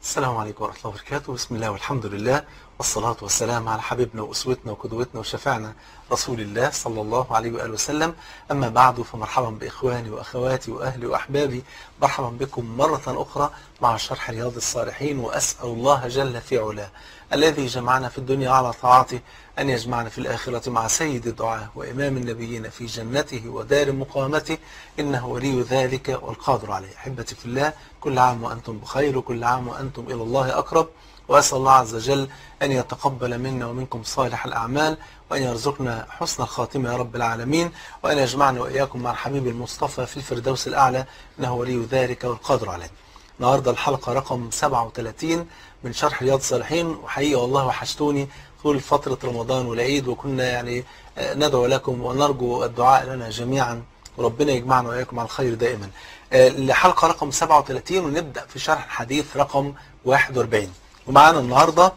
السلام عليكم ورحمة الله وبركاته بسم الله والحمد لله والصلاة والسلام على حبيبنا وأسوتنا وقدوتنا وشفعنا رسول الله صلى الله عليه وآله وسلم أما بعد فمرحبا بإخواني وأخواتي وأهلي وأحبابي مرحبا بكم مرة أخرى مع شرح رياض الصالحين وأسأل الله جل في علاه الذي جمعنا في الدنيا على طاعته أن يجمعنا في الآخرة مع سيد الدعاء وإمام النبيين في جنته ودار مقامته إنه ولي ذلك والقادر عليه أحبتي في الله كل عام وأنتم بخير وكل عام وأنتم إلى الله أقرب وأسأل الله عز وجل أن يتقبل منا ومنكم صالح الأعمال وأن يرزقنا حسن الخاتمة يا رب العالمين وأن يجمعنا وإياكم مع الحبيب المصطفى في الفردوس الأعلى إنه ولي ذلك والقادر عليه النهاردة الحلقة رقم 37 من شرح رياض الصالحين وحقيقة والله وحشتوني طول فترة رمضان والعيد وكنا يعني ندعو لكم ونرجو الدعاء لنا جميعا وربنا يجمعنا وإياكم على الخير دائما الحلقة رقم 37 ونبدأ في شرح الحديث رقم 41 ومعانا النهاردة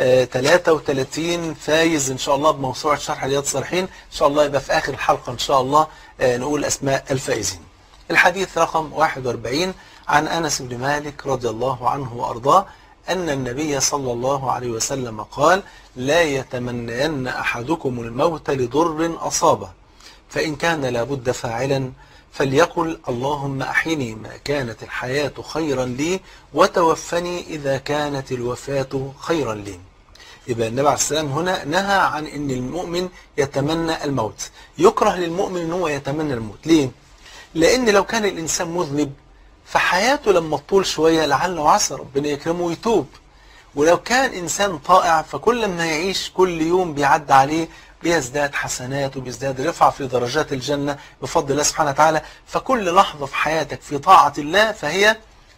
33 فايز ان شاء الله بموسوعة شرح رياض الصالحين ان شاء الله يبقى في اخر الحلقة ان شاء الله نقول اسماء الفائزين الحديث رقم 41 عن انس بن مالك رضي الله عنه وارضاه ان النبي صلى الله عليه وسلم قال لا يتمنين احدكم الموت لضر اصابه فان كان لابد فاعلا فليقل اللهم أحيني ما كانت الحياة خيرا لي وتوفني إذا كانت الوفاة خيرا لي يبقى النبي عليه السلام هنا نهى عن أن المؤمن يتمنى الموت يكره للمؤمن أنه يتمنى الموت ليه؟ لأن لو كان الإنسان مذنب فحياته لما تطول شوية لعل وعسى ربنا يكرمه ويتوب ولو كان إنسان طائع فكل ما يعيش كل يوم بيعد عليه بيزداد حسنات وبيزداد رفعة في درجات الجنة بفضل الله سبحانه وتعالى فكل لحظة في حياتك في طاعة الله فهي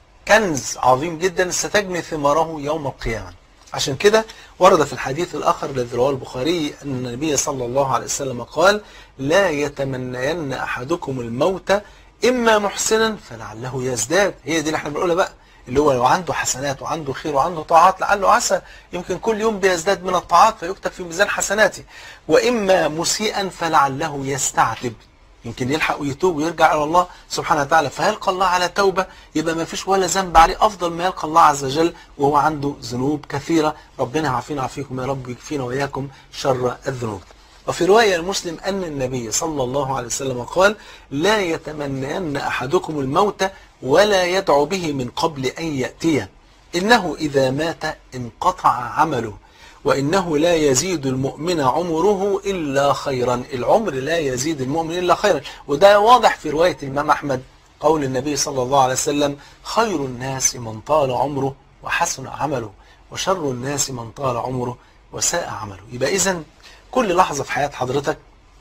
كنز عظيم جدا ستجني ثماره يوم القيامة عشان كده ورد في الحديث الآخر الذي رواه البخاري أن النبي صلى الله عليه وسلم قال لا يتمنين أحدكم الموت إما محسنا فلعله يزداد هي دي اللي احنا بنقولها بقى اللي هو لو عنده حسنات وعنده خير وعنده طاعات لعله عسى يمكن كل يوم بيزداد من الطاعات فيكتب في ميزان حسناته وإما مسيئا فلعله يستعتب يمكن يلحق ويتوب ويرجع إلى الله سبحانه وتعالى فيلقى الله على توبة يبقى ما فيش ولا ذنب عليه أفضل ما يلقى الله عز وجل وهو عنده ذنوب كثيرة ربنا يعافينا ويعافيكم يا رب يكفينا وإياكم شر الذنوب وفي رواية المسلم أن النبي صلى الله عليه وسلم قال لا يتمنين أحدكم الموت ولا يدعو به من قبل أن يأتيه إنه إذا مات انقطع عمله وإنه لا يزيد المؤمن عمره إلا خيرا العمر لا يزيد المؤمن إلا خيرا وده واضح في رواية الإمام أحمد قول النبي صلى الله عليه وسلم خير الناس من طال عمره وحسن عمله وشر الناس من طال عمره وساء عمله يبقى إذن كل لحظة في حياة حضرتك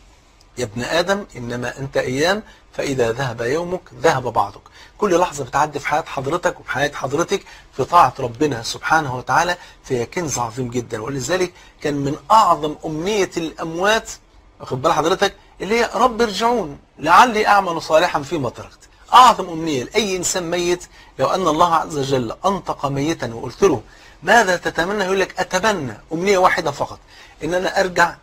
يا ابن آدم إنما أنت أيام فإذا ذهب يومك ذهب بعضك كل لحظة بتعدي في حياة حضرتك وفي حياة حضرتك في طاعة ربنا سبحانه وتعالى فهي كنز عظيم جدا ولذلك كان من أعظم أمنية الأموات واخد بال حضرتك اللي هي رب ارجعون لعلي أعمل صالحا فيما تركت أعظم أمنية لأي إنسان ميت لو أن الله عز وجل أنطق ميتا وقلت له ماذا تتمنى يقول لك أتمنى أمنية واحدة فقط إن أنا أرجع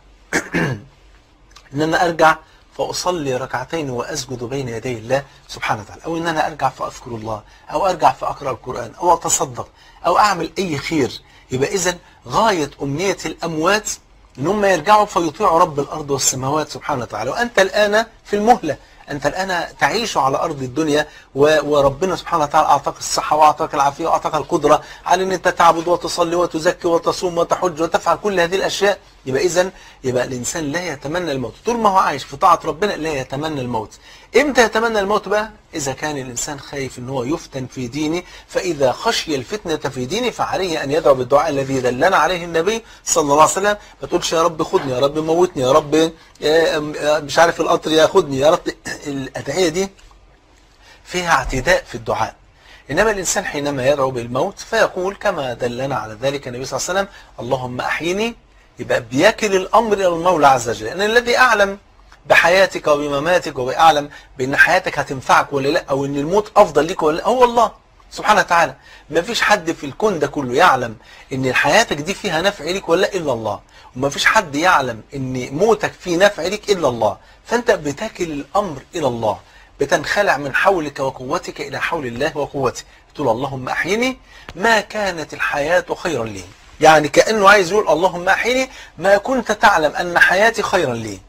إن أنا أرجع فأصلي ركعتين وأسجد بين يدي الله سبحانه وتعالى أو إن أنا أرجع فأذكر الله أو أرجع فأقرأ القرآن أو أتصدق أو أعمل أي خير يبقى إذا غاية أمنية الأموات إن هم يرجعوا فيطيعوا رب الأرض والسماوات سبحانه وتعالى وأنت الآن في المهلة أنت الآن تعيش على أرض الدنيا وربنا سبحانه وتعالى أعطاك الصحة وأعطاك العافية وأعطاك القدرة على أن أنت تعبد وتصلي وتزكي وتصوم وتحج وتفعل كل هذه الأشياء يبقى إذا يبقى الإنسان لا يتمنى الموت طول ما هو عايش في طاعة ربنا لا يتمنى الموت إمتى يتمنى الموت بقى إذا كان الإنسان خايف أن هو يفتن في دينه فإذا خشي الفتنة في دينه فعليه أن يدعو بالدعاء الذي دلنا عليه النبي صلى الله عليه وسلم ما تقولش يا رب خدني يا رب موتني يا رب مش عارف القطر ياخدني يا رب الأدعية دي فيها اعتداء في الدعاء إنما الإنسان حينما يدعو بالموت فيقول كما دلنا على ذلك النبي صلى الله عليه وسلم اللهم أحيني يبقى بيكل الأمر إلى المولى عز وجل لأن الذي أعلم بحياتك وبمماتك وبأعلم بأن حياتك هتنفعك ولا لا أو أن الموت أفضل لك ولا لا هو الله سبحانه وتعالى ما فيش حد في الكون ده كله يعلم ان حياتك دي فيها نفع لك ولا الا الله وما فيش حد يعلم ان موتك فيه نفع لك الا الله فانت بتاكل الامر الى الله بتنخلع من حولك وقوتك إلى حول الله وقوته تقول اللهم أحيني ما كانت الحياة خيرا لي يعني كأنه عايز يقول اللهم أحيني ما كنت تعلم أن حياتي خيرا لي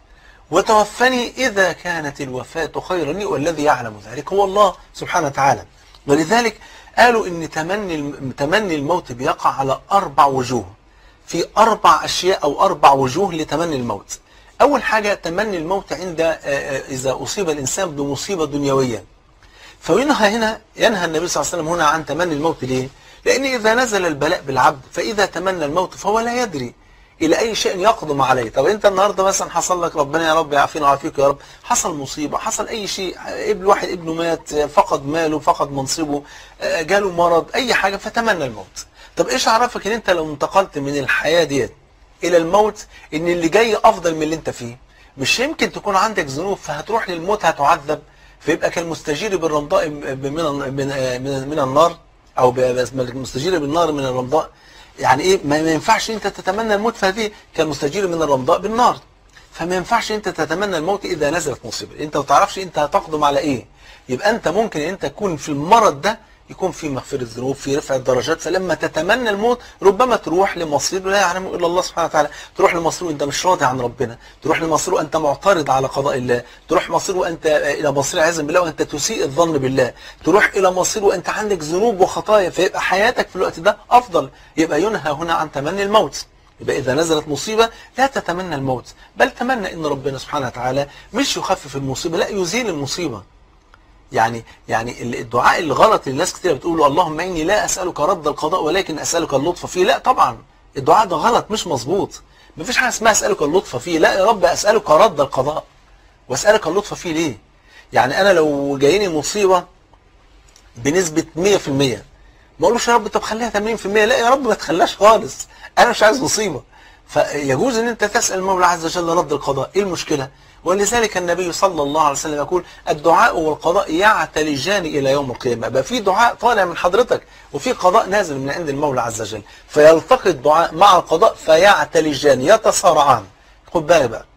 وتوفني إذا كانت الوفاة خيرا لي والذي يعلم ذلك هو الله سبحانه وتعالى ولذلك قالوا ان تمني تمني الموت بيقع على اربع وجوه في اربع اشياء او اربع وجوه لتمني الموت اول حاجه تمني الموت عند اذا اصيب الانسان بمصيبه دنيويه فينهى هنا ينهى النبي صلى الله عليه وسلم هنا عن تمني الموت ليه لان اذا نزل البلاء بالعبد فاذا تمنى الموت فهو لا يدري الى اي شيء يقدم عليه طب انت النهارده مثلا حصل لك ربنا يا رب يعافينا ويعافيك يا رب حصل مصيبه حصل اي شيء ابن واحد ابنه مات فقد ماله فقد منصبه جاله مرض اي حاجه فتمنى الموت طب ايش عرفك ان انت لو انتقلت من الحياه ديت الى الموت ان اللي جاي افضل من اللي انت فيه مش يمكن تكون عندك ذنوب فهتروح للموت هتعذب فيبقى كالمستجير بالرمضاء من من من النار او المستجير بالنار من الرمضاء يعني ايه ما ينفعش انت تتمنى الموت فهذه كالمستجير من الرمضاء بالنار فما ينفعش انت تتمنى الموت اذا نزلت مصيبه انت ما تعرفش انت هتقدم على ايه يبقى انت ممكن انت تكون في المرض ده يكون في مغفرة ذنوب في رفع الدرجات فلما تتمنى الموت ربما تروح لمصير لا يعلم الا الله سبحانه وتعالى تروح لمصير وانت مش راضي عن ربنا تروح لمصير وانت معترض على قضاء الله تروح مصير وانت الى مصير عزم بالله وانت تسيء الظن بالله تروح الى مصير وانت عندك ذنوب وخطايا فيبقى حياتك في الوقت ده افضل يبقى ينهى هنا عن تمني الموت يبقى إذا نزلت مصيبة لا تتمنى الموت بل تمنى إن ربنا سبحانه وتعالى مش يخفف المصيبة لا يزيل المصيبة يعني يعني الدعاء الغلط اللي الناس كتير بتقوله اللهم اني لا اسالك رد القضاء ولكن اسالك اللطف فيه لا طبعا الدعاء ده غلط مش مظبوط مفيش حاجه اسمها اسالك اللطف فيه لا يا رب اسالك رد القضاء واسالك اللطف فيه ليه يعني انا لو جايني مصيبه بنسبه 100% ما اقولوش يا رب طب خليها 80% لا يا رب ما تخليهاش خالص انا مش عايز مصيبه فيجوز ان انت تسال المولى عز وجل رد القضاء ايه المشكله ولذلك النبي صلى الله عليه وسلم يقول الدعاء والقضاء يعتلجان إلى يوم القيامة يبقى في دعاء طالع من حضرتك وفي قضاء نازل من عند المولى عز وجل فيلتقي الدعاء مع القضاء فيعتلجان يتصارعان خد بالك بقى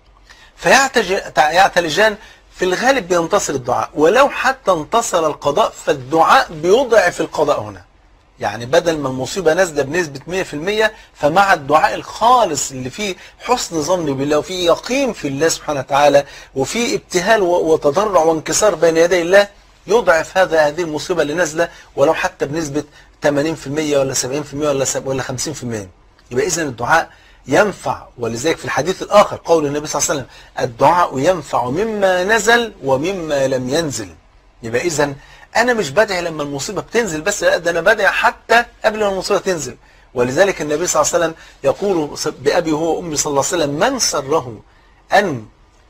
فيعتلجان في الغالب بينتصر الدعاء ولو حتى انتصر القضاء فالدعاء بيضعف القضاء هنا يعني بدل ما المصيبة نازلة بنسبة 100% فمع الدعاء الخالص اللي فيه حسن ظن بالله وفيه يقين في الله سبحانه وتعالى وفيه ابتهال وتضرع وانكسار بين يدي الله يضعف هذا هذه المصيبة اللي نازلة ولو حتى بنسبة 80% ولا 70% ولا ولا 50% يبقى إذا الدعاء ينفع ولذلك في الحديث الآخر قول النبي صلى الله عليه وسلم الدعاء ينفع مما نزل ومما لم ينزل يبقى إذا انا مش بدعي لما المصيبه بتنزل بس لا ده انا بدعي حتى قبل ما المصيبه تنزل ولذلك النبي صلى الله عليه وسلم يقول بابي هو وامي صلى الله عليه وسلم من سره ان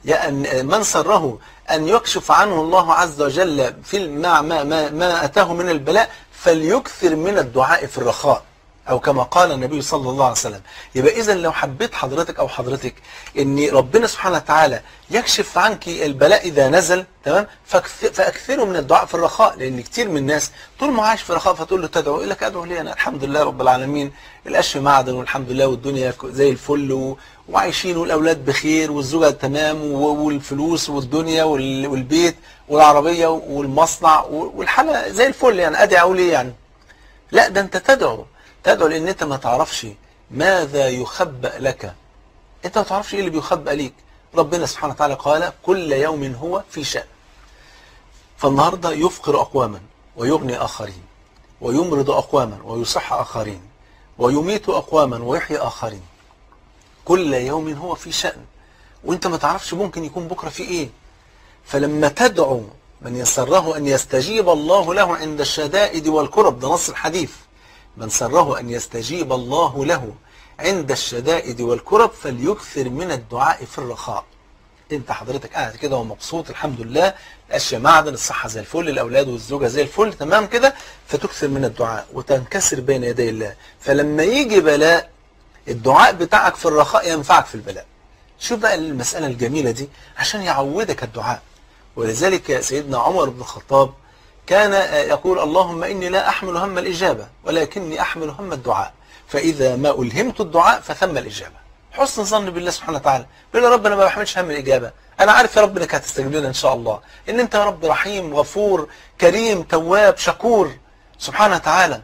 من سره ان يكشف عنه الله عز وجل في ما ما ما, ما اتاه من البلاء فليكثر من الدعاء في الرخاء او كما قال النبي صلى الله عليه وسلم يبقى اذا لو حبيت حضرتك او حضرتك ان ربنا سبحانه وتعالى يكشف عنك البلاء اذا نزل تمام فاكثروا من الدعاء في الرخاء لان كتير من الناس طول ما عايش في رخاء فتقول له تدعو يقول لك ادعو لي انا الحمد لله رب العالمين القش معدن والحمد لله والدنيا زي الفل و... وعايشين والاولاد بخير والزوجه تمام والفلوس والدنيا والبيت والعربيه والمصنع والحاله زي الفل يعني ادعي اقول ايه يعني لا ده انت تدعو تدعو لان انت ما تعرفش ماذا يخبأ لك انت ما تعرفش ايه اللي بيخبأ ليك ربنا سبحانه وتعالى قال كل يوم هو في شأن فالنهارده يفقر اقواما ويغني اخرين ويمرض اقواما ويصح اخرين ويميت اقواما ويحيي اخرين كل يوم هو في شأن وانت ما تعرفش ممكن يكون بكره في ايه فلما تدعو من يسره ان يستجيب الله له عند الشدائد والكرب ده نص الحديث من سره أن يستجيب الله له عند الشدائد والكرب فليكثر من الدعاء في الرخاء انت حضرتك قاعد كده ومبسوط الحمد لله الاشياء معدن الصحة زي الفل الاولاد والزوجة زي الفل تمام كده فتكثر من الدعاء وتنكسر بين يدي الله فلما يجي بلاء الدعاء بتاعك في الرخاء ينفعك في البلاء شوف بقى المسألة الجميلة دي عشان يعودك الدعاء ولذلك سيدنا عمر بن الخطاب كان يقول اللهم إني لا أحمل هم الإجابة ولكني أحمل هم الدعاء فإذا ما ألهمت الدعاء فثم الإجابة حسن ظن بالله سبحانه وتعالى بيقول يا رب انا ما بحملش هم الاجابه انا عارف يا رب انك هتستجيب لنا ان شاء الله ان انت يا رب رحيم غفور كريم تواب شكور سبحانه وتعالى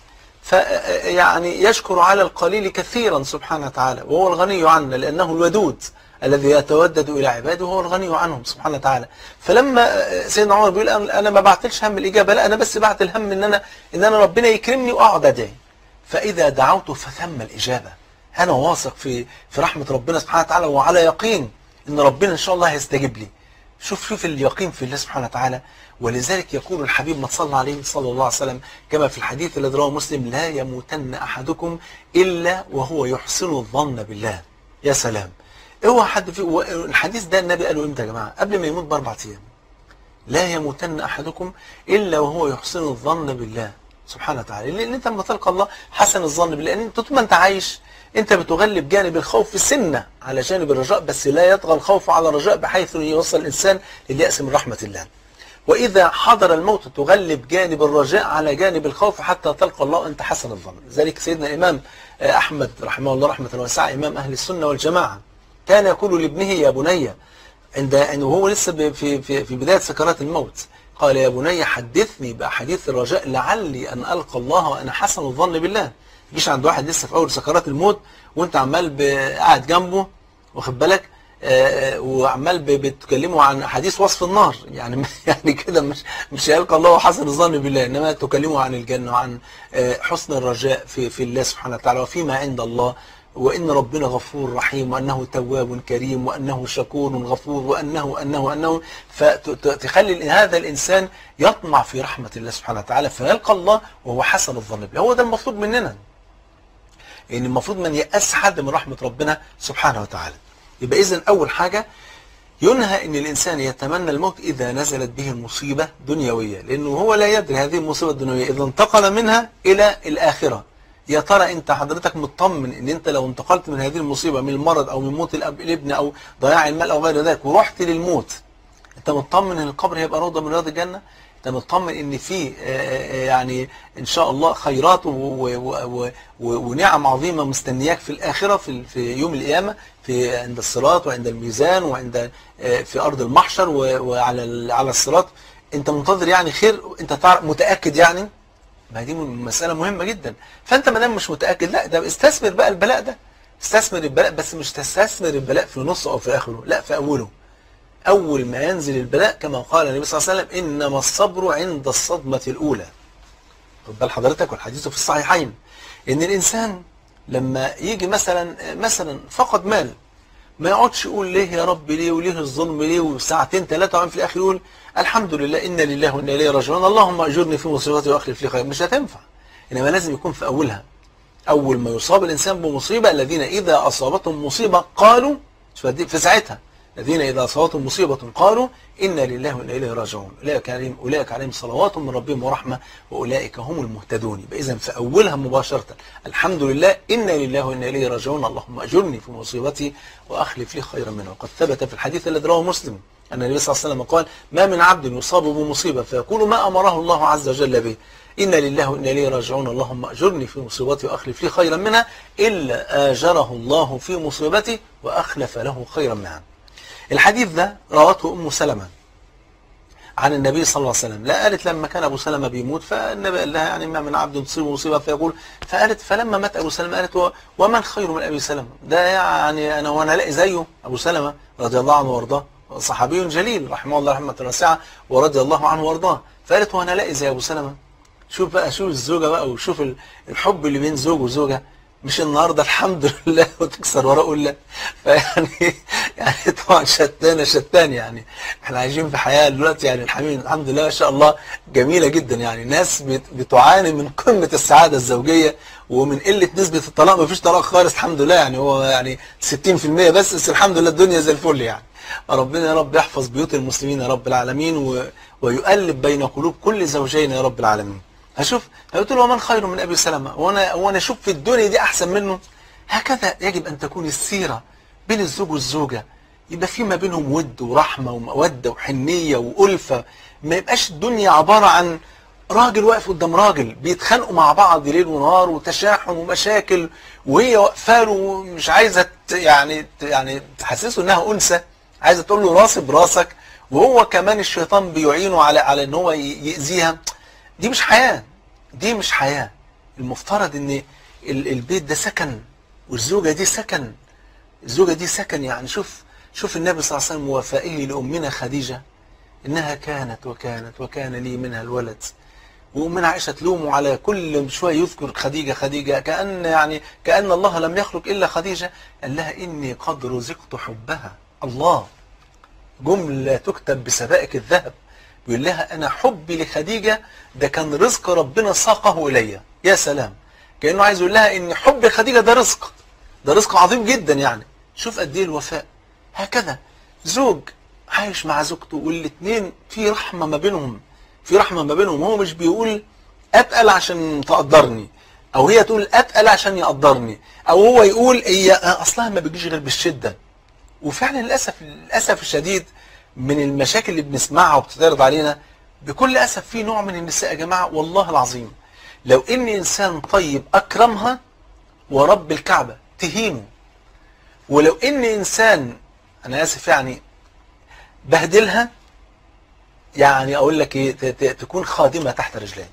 فيعني يشكر على القليل كثيرا سبحانه وتعالى وهو الغني عنا لأنه الودود الذي يتودد إلى عباده وهو الغني عنهم سبحانه وتعالى فلما سيدنا عمر بيقول أنا ما بعتلش هم الإجابة لا أنا بس بعت الهم إن أنا إن أنا ربنا يكرمني وأقعد أدعي فإذا دعوت فثم الإجابة أنا واثق في في رحمة ربنا سبحانه وتعالى وعلى يقين إن ربنا إن شاء الله هيستجيب لي شوف شوف اليقين في الله سبحانه وتعالى ولذلك يقول الحبيب ما صلى عليه صلى الله عليه وسلم كما في الحديث الذي رواه مسلم لا يموتن أحدكم إلا وهو يحسن الظن بالله يا سلام اوعى حد في الحديث ده النبي قاله امتى يا جماعه قبل ما يموت باربع ايام لا يموتن احدكم الا وهو يحسن الظن بالله سبحانه وتعالى لان انت لما تلقى الله حسن الظن بالله لان انت طول ما انت عايش انت بتغلب جانب الخوف سنه على جانب الرجاء بس لا يطغى الخوف على الرجاء بحيث يوصل الانسان للياس من رحمه الله وإذا حضر الموت تغلب جانب الرجاء على جانب الخوف حتى تلقى الله أنت حسن الظن ذلك سيدنا الإمام أحمد رحمه الله رحمة واسعة إمام أهل السنة والجماعة كان يقول لابنه يا بني عند وهو لسه في في في بداية سكرات الموت قال يا بني حدثني بأحاديث الرجاء لعلي أن ألقى الله وأنا حسن الظن بالله يجيش عند واحد لسه في أول سكرات الموت وأنت عمال قاعد جنبه واخد بالك وعمال بتكلموا عن حديث وصف النار يعني يعني كده مش مش هيلقى الله حسن الظن بالله انما تكلموا عن الجنه وعن حسن الرجاء في في الله سبحانه وتعالى وفيما عند الله وان ربنا غفور رحيم وانه تواب كريم وانه شكور غفور وانه انه انه فتخلي هذا الانسان يطمع في رحمه الله سبحانه وتعالى فيلقى الله وهو حسن الظن بالله هو ده المطلوب مننا ان يعني المفروض من يأس حد من رحمه ربنا سبحانه وتعالى يبقى إذن أول حاجة ينهى أن الإنسان يتمنى الموت إذا نزلت به المصيبة دنيوية لأنه هو لا يدري هذه المصيبة الدنيوية إذا انتقل منها إلى الآخرة يا ترى أنت حضرتك مطمن أن أنت لو انتقلت من هذه المصيبة من المرض أو من موت الأب الابن أو ضياع المال أو غير ذلك ورحت للموت أنت مطمن أن القبر هيبقى روضة من رياض الجنة انت مطمن ان في يعني ان شاء الله خيرات ونعم عظيمه مستنياك في الاخره في في يوم القيامه في عند الصراط وعند الميزان وعند في ارض المحشر وعلى على الصراط انت منتظر يعني خير انت تعرف متاكد يعني ما دي مساله مهمه جدا فانت ما دام مش متاكد لا ده استثمر بقى البلاء ده استثمر البلاء بس مش تستثمر البلاء في نصه او في اخره لا في اوله أول ما ينزل البلاء كما قال النبي صلى الله عليه وسلم إنما الصبر عند الصدمة الأولى خد بال حضرتك والحديث في الصحيحين إن الإنسان لما يجي مثلا مثلا فقد مال ما يقعدش يقول ليه يا رب ليه وليه الظلم ليه وساعتين ثلاثة وعم في الآخر يقول الحمد لله إنا لله وإنا إليه راجعون اللهم أجرني في مصيبتي وأخلف لي خير مش هتنفع إنما لازم يكون في أولها أول ما يصاب الإنسان بمصيبة الذين إذا أصابتهم مصيبة قالوا في ساعتها الذين إذا أصابتهم مصيبة قالوا إنا لله وإنا إليه راجعون أولئك عليهم, أولئك عليهم صلوات من ربهم ورحمة وأولئك هم المهتدون إذا في أولها مباشرة الحمد لله إنا لله وإنا إليه راجعون اللهم أجرني في مصيبتي وأخلف لي خيرا منها وقد ثبت في الحديث الذي رواه مسلم أن النبي صلى الله عليه وسلم قال ما من عبد يصاب بمصيبة فيقول ما أمره الله عز وجل به إنا لله وإنا إليه راجعون اللهم أجرني في مصيبتي وأخلف لي خيرا منها إلا آجره الله في مصيبتي وأخلف له خيرا منها الحديث ده روته أم سلمة عن النبي صلى الله عليه وسلم لا قالت لما كان أبو سلمة بيموت فالنبي قال لها يعني ما من عبد تصيب مصيبة فيقول فقالت فلما مات أبو سلمة قالت ومن خير من أبي سلمة ده يعني أنا وأنا الاقي زيه أبو سلمة رضي الله عنه وارضاه صحابي جليل رحمه الله رحمة واسعة ورضي الله عنه وارضاه فقالت وأنا الاقي زي أبو سلمة شوف بقى شوف الزوجة بقى وشوف الحب اللي بين زوج وزوجة مش النهارده الحمد لله وتكسر ورقه الله فيعني يعني طبعا شتان شتان يعني احنا عايشين في حياه دلوقتي يعني الحميد الحمد لله ما شاء الله جميله جدا يعني ناس بتعاني من قمه السعاده الزوجيه ومن قله نسبه الطلاق ما فيش طلاق خالص الحمد لله يعني هو يعني 60% بس بس الحمد لله الدنيا زي الفل يعني ربنا يا رب يحفظ بيوت المسلمين يا رب العالمين و... ويؤلف بين قلوب كل زوجين يا رب العالمين هشوف قلت له ومن خير من ابي سلمة وانا وانا اشوف في الدنيا دي احسن منه هكذا يجب ان تكون السيرة بين الزوج والزوجة يبقى في ما بينهم ود ورحمة ومودة وحنية وألفة ما يبقاش الدنيا عبارة عن راجل واقف قدام راجل بيتخانقوا مع بعض ليل ونهار وتشاحن ومشاكل وهي واقفه له مش عايزه ت- يعني ت- يعني تحسسه انها انثى عايزه تقول له راسي براسك وهو كمان الشيطان بيعينه على على ان هو ي- يأذيها دي مش حياه دي مش حياه المفترض ان ال- البيت ده سكن والزوجه دي سكن الزوجه دي سكن يعني شوف شوف النبي صلى الله عليه وسلم وفائه لامنا خديجه انها كانت وكانت وكان لي منها الولد وأمنا عائشة تلومه على كل شوية يذكر خديجة خديجة كأن يعني كأن الله لم يخلق إلا خديجة قال لها إني قد رزقت حبها الله جملة تكتب بسبائك الذهب بيقول لها أنا حبي لخديجة ده كان رزق ربنا ساقه إلي يا سلام كأنه عايز يقول لها إن حب خديجة ده رزق ده رزق عظيم جدا يعني شوف قد إيه الوفاء هكذا زوج عايش مع زوجته والاثنين في رحمة ما بينهم في رحمة ما بينهم هو مش بيقول أتقل عشان تقدرني أو هي تقول أتقل عشان يقدرني أو هو يقول هي أصلها ما بيجيش غير بالشدة وفعلا للأسف للأسف الشديد من المشاكل اللي بنسمعها وبتتعرض علينا بكل أسف في نوع من النساء يا جماعة والله العظيم لو إن إنسان طيب أكرمها ورب الكعبة تهينه ولو إن إنسان أنا آسف يعني بهدلها يعني أقول لك إيه ت- ت- تكون خادمة تحت رجلين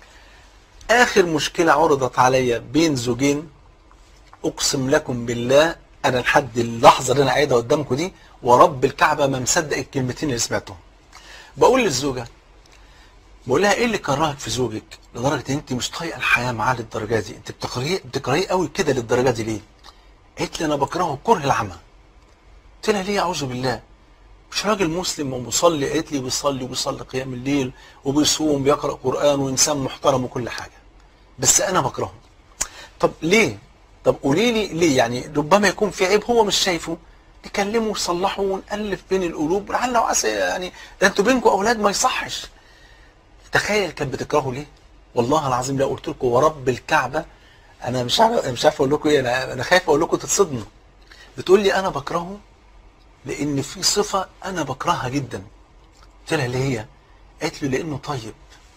آخر مشكلة عرضت عليا بين زوجين أقسم لكم بالله أنا لحد اللحظة اللي أنا قاعدها قدامكم دي ورب الكعبة ما مصدق الكلمتين اللي سمعتهم بقول للزوجة بقول لها ايه اللي كرهك في زوجك لدرجه ان انت مش طايقه الحياه معاه للدرجه دي انت بتكرهيه بتكرهيه قوي كده للدرجه دي ليه قالت لي انا بكرهه كره العمى قلت لها ليه اعوذ بالله مش راجل مسلم ومصلي قالت لي بيصلي وبيصلي قيام الليل وبيصوم بيقرا قران وانسان محترم وكل حاجه بس انا بكرهه طب ليه طب قولي لي ليه يعني ربما يكون في عيب هو مش شايفه نكلمه ونصلحه ونألف بين القلوب لعل وعسى يعني ده انتوا بينكم اولاد ما يصحش تخيل كانت بتكرهه ليه والله العظيم لو قلت لكم ورب الكعبه انا مش عارف مش عارف اقول لكم ايه انا انا خايف اقول لكم تتصدموا بتقول لي انا بكرهه لان في صفه انا بكرهها جدا قلت لها ليه هي قالت لي لانه طيب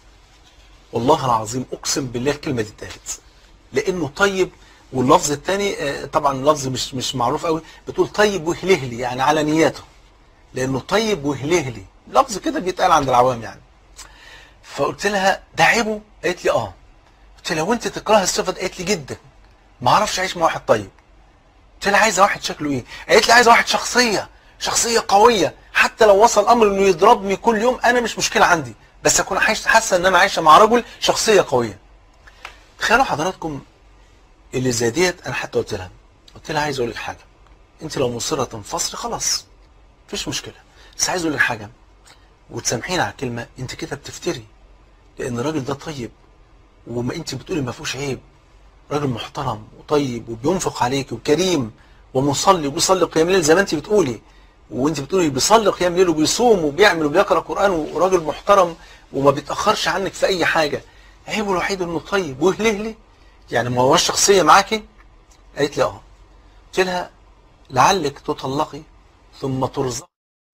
والله العظيم اقسم بالله الكلمه دي اتقالت لانه طيب واللفظ الثاني آه، طبعا لفظ مش مش معروف قوي بتقول طيب وهلهلي يعني على نياته لانه طيب وهلهلي لفظ كده بيتقال عند العوام يعني فقلت لها ده عيبه قالت لي اه قلت لها وانت تكره الصفه دي قالت لي جدا ما اعرفش اعيش مع واحد طيب قلت لها عايزه واحد شكله ايه قالت لي عايزه واحد شخصيه شخصيه قويه حتى لو وصل الامر انه يضربني كل يوم انا مش مشكله عندي بس اكون عايش حاسه ان انا عايشه مع رجل شخصيه قويه تخيلوا حضراتكم اللي زي ديت انا حتى قلت لها قلت لها عايز اقول لك حاجه انت لو مصره تنفصلي خلاص مفيش مشكله بس عايز اقول لك حاجه وتسامحيني على الكلمه انت كده بتفتري لان الراجل ده طيب وما انت بتقولي ما فيهوش عيب راجل محترم وطيب وبينفق عليك وكريم ومصلي وبيصلي قيام ليل زي ما انت بتقولي وانت بتقولي بيصلي قيام ليل وبيصوم وبيعمل وبيقرا قران وراجل محترم وما بيتاخرش عنك في اي حاجه عيبه الوحيد انه طيب وهلهلي يعني ما هوش شخصيه معاكي قالت لي اه قلت لها لعلك تطلقي ثم ترزقي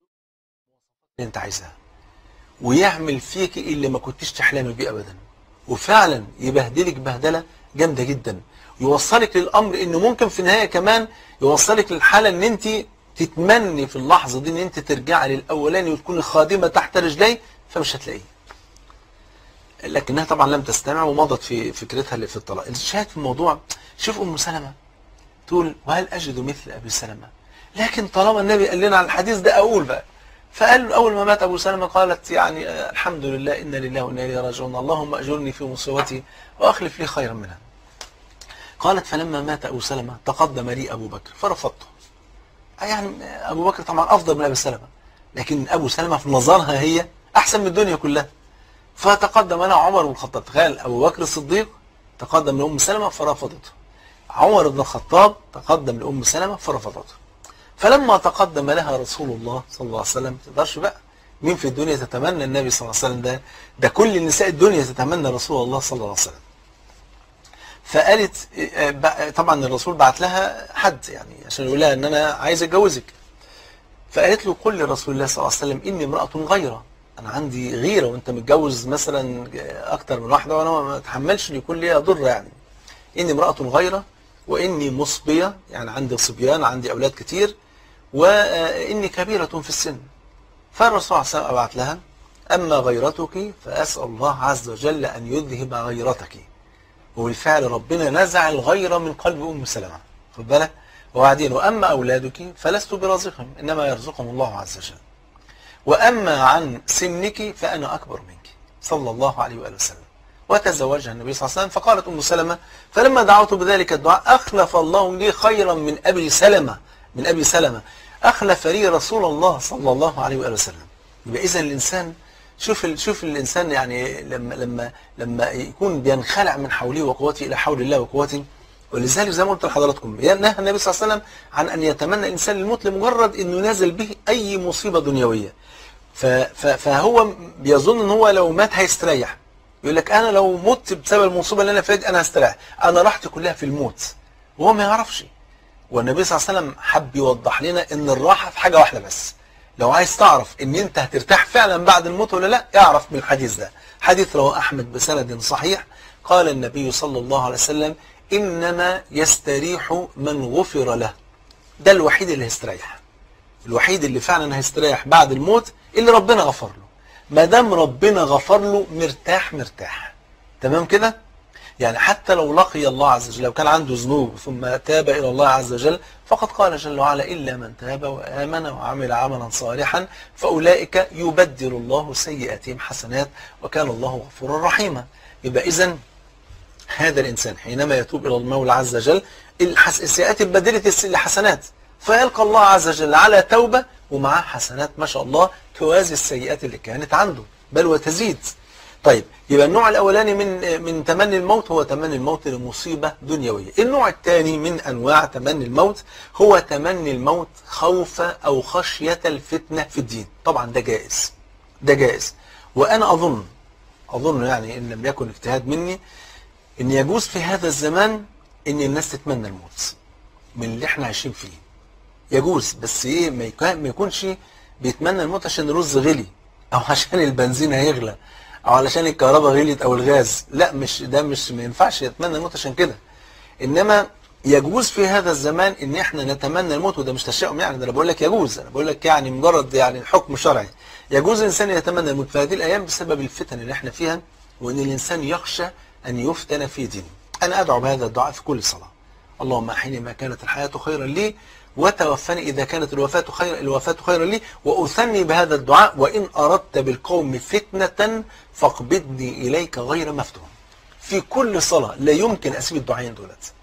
اللي انت عايزاه ويعمل فيك اللي ما كنتش تحلمي بيه ابدا وفعلا يبهدلك بهدله جامده جدا يوصلك للامر انه ممكن في النهايه كمان يوصلك للحاله ان انت تتمني في اللحظه دي ان انت ترجعي للاولاني وتكوني خادمه تحت رجليه فمش هتلاقيه لكنها طبعا لم تستمع ومضت في فكرتها اللي في الطلاق الشاهد في الموضوع شوف ام سلمه تقول وهل اجد مثل ابي سلمه لكن طالما النبي قال لنا على الحديث ده اقول بقى فقال له اول ما مات ابو سلمه قالت يعني آه، الحمد لله انا لله وانا اليه راجعون اللهم اجرني في مصيبتي واخلف لي خيرا منها قالت فلما مات ابو سلمه تقدم لي ابو بكر فرفضته يعني ابو بكر طبعا افضل من ابي سلمه لكن ابو سلمه في نظرها هي احسن من الدنيا كلها فتقدم لها عمر بن الخطاب تخيل ابو بكر الصديق تقدم لام سلمه فرفضته عمر بن الخطاب تقدم لام سلمه فرفضته فلما تقدم لها رسول الله صلى الله عليه وسلم ما تقدرش بقى مين في الدنيا تتمنى النبي صلى الله عليه وسلم ده ده كل نساء الدنيا تتمنى رسول الله صلى الله عليه وسلم فقالت آه، بقى- طبعا الرسول بعت لها حد يعني عشان يقول لها ان انا عايز اتجوزك فقالت له قل لرسول الله صلى الله عليه وسلم اني امراه غيره انا عندي غيره وانت متجوز مثلا اكتر من واحده وانا ما اتحملش ان يكون ليها ضر يعني اني امراه غيره واني مصبيه يعني عندي صبيان عندي اولاد كتير واني كبيره في السن فالرسول عليه الصلاه والسلام ابعت لها اما غيرتك فاسال الله عز وجل ان يذهب غيرتك وبالفعل ربنا نزع الغيره من قلب ام سلمه خد بالك وبعدين واما اولادك فلست برازقهم انما يرزقهم الله عز وجل وأما عن سنك فأنا أكبر منك صلى الله عليه وآله وسلم وتزوجها النبي صلى الله عليه وسلم فقالت أم سلمة فلما دعوت بذلك الدعاء أخلف الله لي خيرا من أبي سلمة من أبي سلمة أخلف لي رسول الله صلى الله عليه وآله وسلم يبقى إذا الإنسان شوف ال... شوف الإنسان يعني لما لما لما يكون بينخلع من حوله وقوته إلى حول الله وقوته ولذلك زي ما قلت لحضراتكم نهى النبي صلى الله عليه وسلم عن أن يتمنى الإنسان الموت لمجرد أنه نازل به أي مصيبة دنيوية ف... ف... فهو بيظن ان هو لو مات هيستريح يقول لك انا لو مت بسبب المصيبه اللي انا فيها دي انا هستريح انا راحتي كلها في الموت وهو ما يعرفش والنبي صلى الله عليه وسلم حب يوضح لنا ان الراحه في حاجه واحده بس لو عايز تعرف ان انت هترتاح فعلا بعد الموت ولا لا اعرف من الحديث ده حديث رواه احمد بسند صحيح قال النبي صلى الله عليه وسلم انما يستريح من غفر له ده الوحيد اللي هيستريح الوحيد اللي فعلا هيستريح بعد الموت اللي ربنا غفر له ما دام ربنا غفر له مرتاح مرتاح تمام كده يعني حتى لو لقي الله عز وجل لو كان عنده ذنوب ثم تاب الى الله عز وجل فقد قال جل وعلا الا من تاب وامن وعمل عملا صالحا فاولئك يبدل الله سيئاتهم حسنات وكان الله غفورا رحيما يبقى اذا هذا الانسان حينما يتوب الى المولى عز وجل السيئات بدلت الحسنات فيلقى الله عز وجل على توبة ومعاه حسنات ما شاء الله توازي السيئات اللي كانت عنده بل وتزيد طيب يبقى النوع الأولاني من من تمني الموت هو تمني الموت لمصيبة دنيوية النوع الثاني من أنواع تمني الموت هو تمني الموت خوف أو خشية الفتنة في الدين طبعا ده جائز ده جائز وأنا أظن أظن يعني إن لم يكن اجتهاد مني إن يجوز في هذا الزمان إن الناس تتمنى الموت من اللي احنا عايشين فيه يجوز بس ايه ما يكونش بيتمنى الموت عشان الرز غلي او عشان البنزين هيغلى او علشان الكهرباء غليت او الغاز لا مش ده مش ما ينفعش يتمنى الموت عشان كده انما يجوز في هذا الزمان ان احنا نتمنى الموت وده مش تشاؤم يعني ده انا بقول لك يجوز انا بقول لك يعني مجرد يعني حكم شرعي يجوز الانسان يتمنى الموت في هذه الايام بسبب الفتن اللي احنا فيها وان الانسان يخشى ان يفتن في دينه انا ادعو بهذا الدعاء في كل صلاه اللهم احيني ما كانت الحياه خيرا لي وتوفني إذا كانت الوفاة خيرا الوفاة خيرا لي وأثني بهذا الدعاء وإن أردت بالقوم فتنة فاقبضني إليك غير مفتون في كل صلاة لا يمكن أسيب الدعائين دولت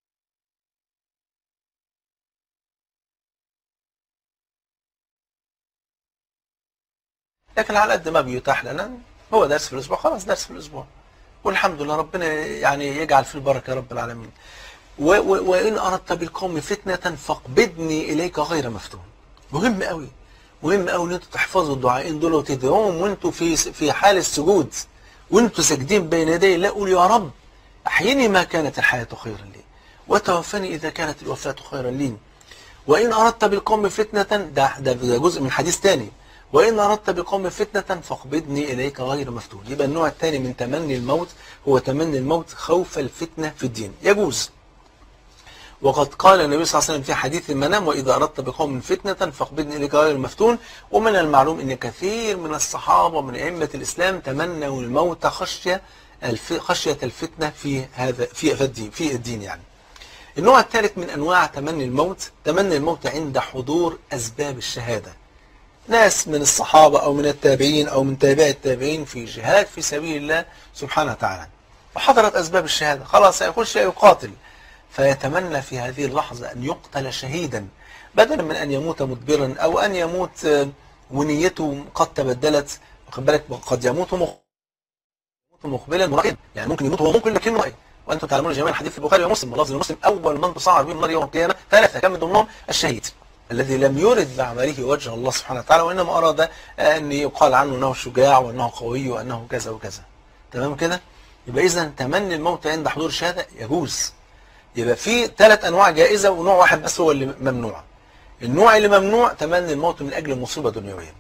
لكن على قد ما بيتاح لنا هو درس في الأسبوع خلاص درس في الأسبوع والحمد لله ربنا يعني يجعل في البركة يا رب العالمين وإن أردت بالقوم فتنة فاقبضني إليك غير مفتون مهم قوي مهم قوي ان انتوا تحفظوا الدعائين دول وتدعوهم وانتوا في في حال السجود وانتوا ساجدين بين يدي الله قول يا رب احيني ما كانت الحياة خيرا لي وتوفني إذا كانت الوفاة خيرا لي وإن أردت بالقوم فتنة ده, ده, ده جزء من حديث تاني وإن أردت بقوم فتنة فاقبضني إليك غير مفتون يبقى النوع الثاني من تمني الموت هو تمني الموت خوف الفتنة في الدين يجوز وقد قال النبي صلى الله عليه وسلم في حديث المنام وإذا أردت بقوم فتنة فاقبضني إليك غير مفتون ومن المعلوم أن كثير من الصحابة من أئمة الإسلام تمنوا الموت خشية الف... خشية الفتنة في هذا في الدين في الدين يعني النوع الثالث من أنواع تمني الموت تمني الموت عند حضور أسباب الشهادة ناس من الصحابة أو من التابعين أو من تابع التابعين في جهاد في سبيل الله سبحانه وتعالى وحضرت أسباب الشهادة خلاص هيخش يقاتل فيتمنى في هذه اللحظة أن يقتل شهيدا بدلا من أن يموت مدبرا أو أن يموت ونيته قد تبدلت واخد بالك قد يموت مقبلا مرائيا يعني ممكن يموت هو ممكن لكنه رأي وأنتم تعلمون جميعا حديث البخاري ومسلم ولفظ المسلم أول من تصعد بهم النار يوم القيامة ثلاثة كان من ضمنهم الشهيد الذي لم يرد بعمله وجه الله سبحانه وتعالى وإنما أراد أن يقال عنه أنه شجاع وأنه قوي وأنه كذا وكذا تمام كده يبقى إذا تمني الموت عند حضور الشهادة يجوز يبقى في ثلاث انواع جائزه ونوع واحد بس هو اللي ممنوع النوع اللي ممنوع تمني الموت من اجل مصيبه دنيويه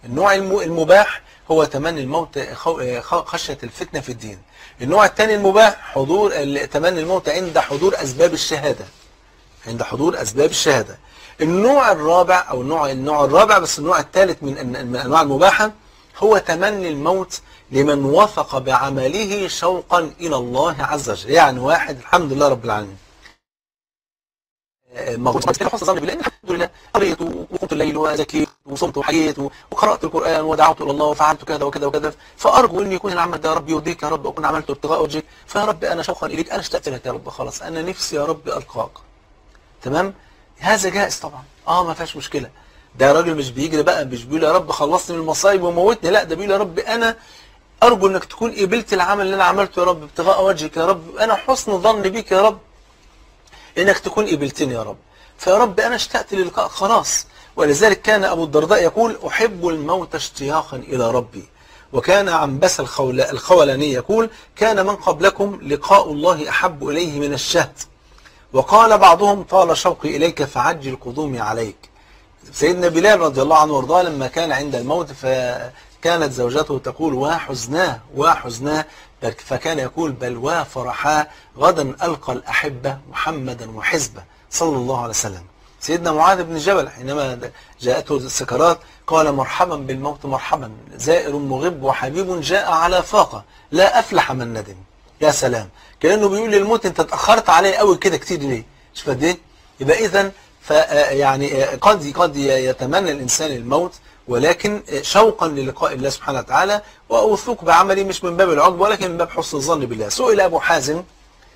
النوع الم- المباح هو تمني الموت خو- خ- خشية الفتنة في الدين النوع الثاني المباح حضور ال- تمني الموت عند حضور أسباب الشهادة عند حضور أسباب الشهادة النوع الرابع أو النوع النوع الرابع بس النوع الثالث من من الأنواع المباحة هو تمني الموت لمن وثق بعمله شوقا إلى الله عز وجل يعني واحد الحمد لله رب العالمين مغروط كده حسن ظن بالله الحمد لله قريت وقمت الليل وزكيت وصمت وحييت وقرات القران ودعوت الى الله وفعلت كذا وكذا وكذا فارجو ان يكون العمل ده يا رب يرضيك يا رب اكون عملته ابتغاء وجهك فيا رب انا شوقا اليك انا اشتقت لك يا رب خلاص انا نفسي يا رب القاك تمام هذا جائز طبعا اه ما فيهاش مشكله ده راجل مش بيجري بقى مش بيقول يا رب خلصني من المصايب وموتني لا ده بيقول يا رب انا ارجو انك تكون قبلت العمل اللي انا عملته يا رب ابتغاء وجهك يا رب انا حسن ظن بيك يا رب انك تكون قبلتني يا رب فيا رب انا اشتقت للقاء خلاص ولذلك كان ابو الدرداء يقول احب الموت اشتياقا الى ربي وكان عنبس الخول الخولاني يقول كان من قبلكم لقاء الله احب اليه من الشهد وقال بعضهم طال شوقي اليك فعجل قدومي عليك سيدنا بلال رضي الله عنه وارضاه لما كان عند الموت فكانت زوجته تقول وحزناه وحزناه فكان يقول بل وفرحاه غدا ألقى الأحبة محمدا وحزبه صلى الله عليه وسلم سيدنا معاذ بن جبل حينما جاءته السكرات قال مرحبا بالموت مرحبا زائر مغب وحبيب جاء على فاقة لا أفلح من ندم يا سلام كأنه بيقول للموت انت اتأخرت عليه قوي كده كتير ليه شوف قد ايه يبقى إذا فيعني قد قد يتمنى الإنسان الموت ولكن شوقا للقاء الله سبحانه وتعالى وأوثق بعملي مش من باب العجب ولكن من باب حسن الظن بالله سئل أبو حازم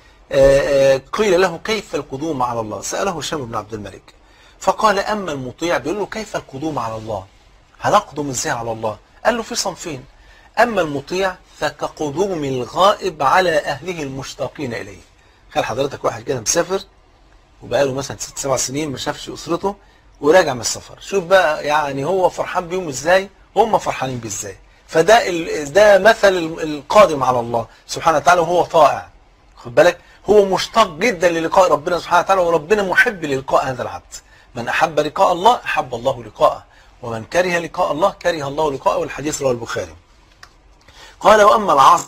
قيل له كيف القدوم على الله سأله هشام بن عبد الملك فقال أما المطيع بيقول له كيف القدوم على الله هنقدم ازاي على الله قال له في صنفين أما المطيع فكقدوم الغائب على أهله المشتاقين إليه خل حضرتك واحد كده مسافر وبقاله مثلا ست سبع سنين ما شافش أسرته وراجع من السفر شوف بقى يعني هو فرحان بيهم ازاي هم فرحانين بيه ازاي فده ال... ده مثل القادم على الله سبحانه وتعالى وهو طائع خد بالك هو مشتاق جدا للقاء ربنا سبحانه وتعالى وربنا محب للقاء هذا العبد من أحب لقاء الله أحب الله لقاءه ومن كره لقاء الله كره الله لقاءه والحديث رواه البخاري قال وأما العاصي